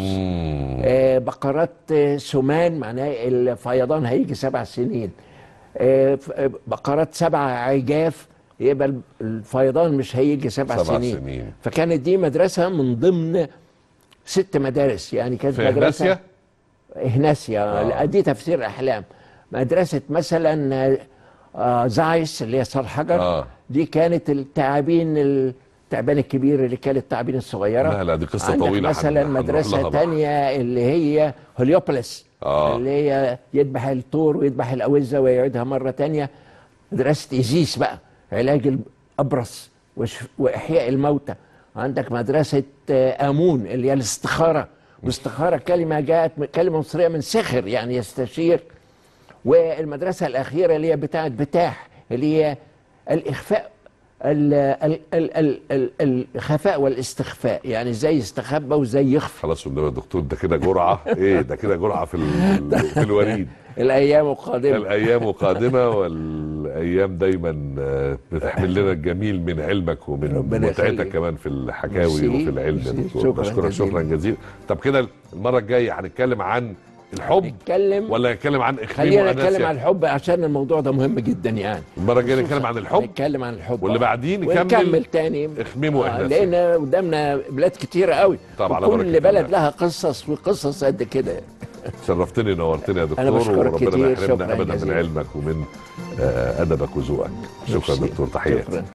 آه بقرات آه، سمان معناه الفيضان هيجي سبع سنين آه ف- آه، بقرات سبع عجاف يبقى الفيضان مش هيجي سبع, سبع سنين. سنين. فكانت دي مدرسه من ضمن ست مدارس يعني كانت في مدرسه إهناسيا؟ إهناسيا آه. آه. دي تفسير أحلام مدرسة مثلا آه، آه زايس اللي هي صال حجر آه. دي كانت التعابين التعبان الكبير اللي كان التعابين الصغيرة لا لا دي قصة عندك طويلة مثلا هن- هنروح لها مدرسة بقى. تانية اللي هي هوليوبوليس آه. اللي هي يذبح الطور ويذبح الأوزة ويعيدها مرة تانية مدرسة إيزيس بقى علاج الأبرص وش- وإحياء الموتى عندك مدرسة آه، آمون اللي هي الاستخارة واستخارة كلمة جاءت من- كلمة مصرية من سخر يعني يستشير والمدرسة الأخيرة اللي هي بتاعت بتاح اللي هي الإخفاء ال- ال- ال- ال- ال- الخفاء والاستخفاء يعني ازاي يستخبى وازاي يخفى خلاص والنبي يا دكتور ده كده جرعه ايه ده كده جرعه في ال- في الوريد الايام قادمه الايام قادمه والايام دايما آه، بتحمل لنا الجميل من علمك ومن ربنا متعتك يخليك. كمان في الحكاوي ميرسي، وفي العلم يا ميرسي. دكتور شكراً بشكرك جزيلاً. شكرا جزيلا طب كده المره الجايه هنتكلم عن الحب نتكلم ولا نتكلم عن اخميم خلينا وأناسيا؟ نتكلم عن الحب عشان الموضوع ده مهم جدا يعني المره الجايه نتكلم عن الحب نتكلم عن الحب واللي آه. بعديه نكمل ونكمل تاني اخميم آه، واناسيا لان قدامنا بلاد كتيره قوي طبعا على بركة كل بلد الله. لها قصص وقصص قد كده شرفتني نورتني يا دكتور أنا بشكرك وربنا كتير. ما يحرمنا شكراً ابدا من جزيلاً. علمك ومن آه، ادبك وذوقك شكرا ميرسي. دكتور تحيه شكراً.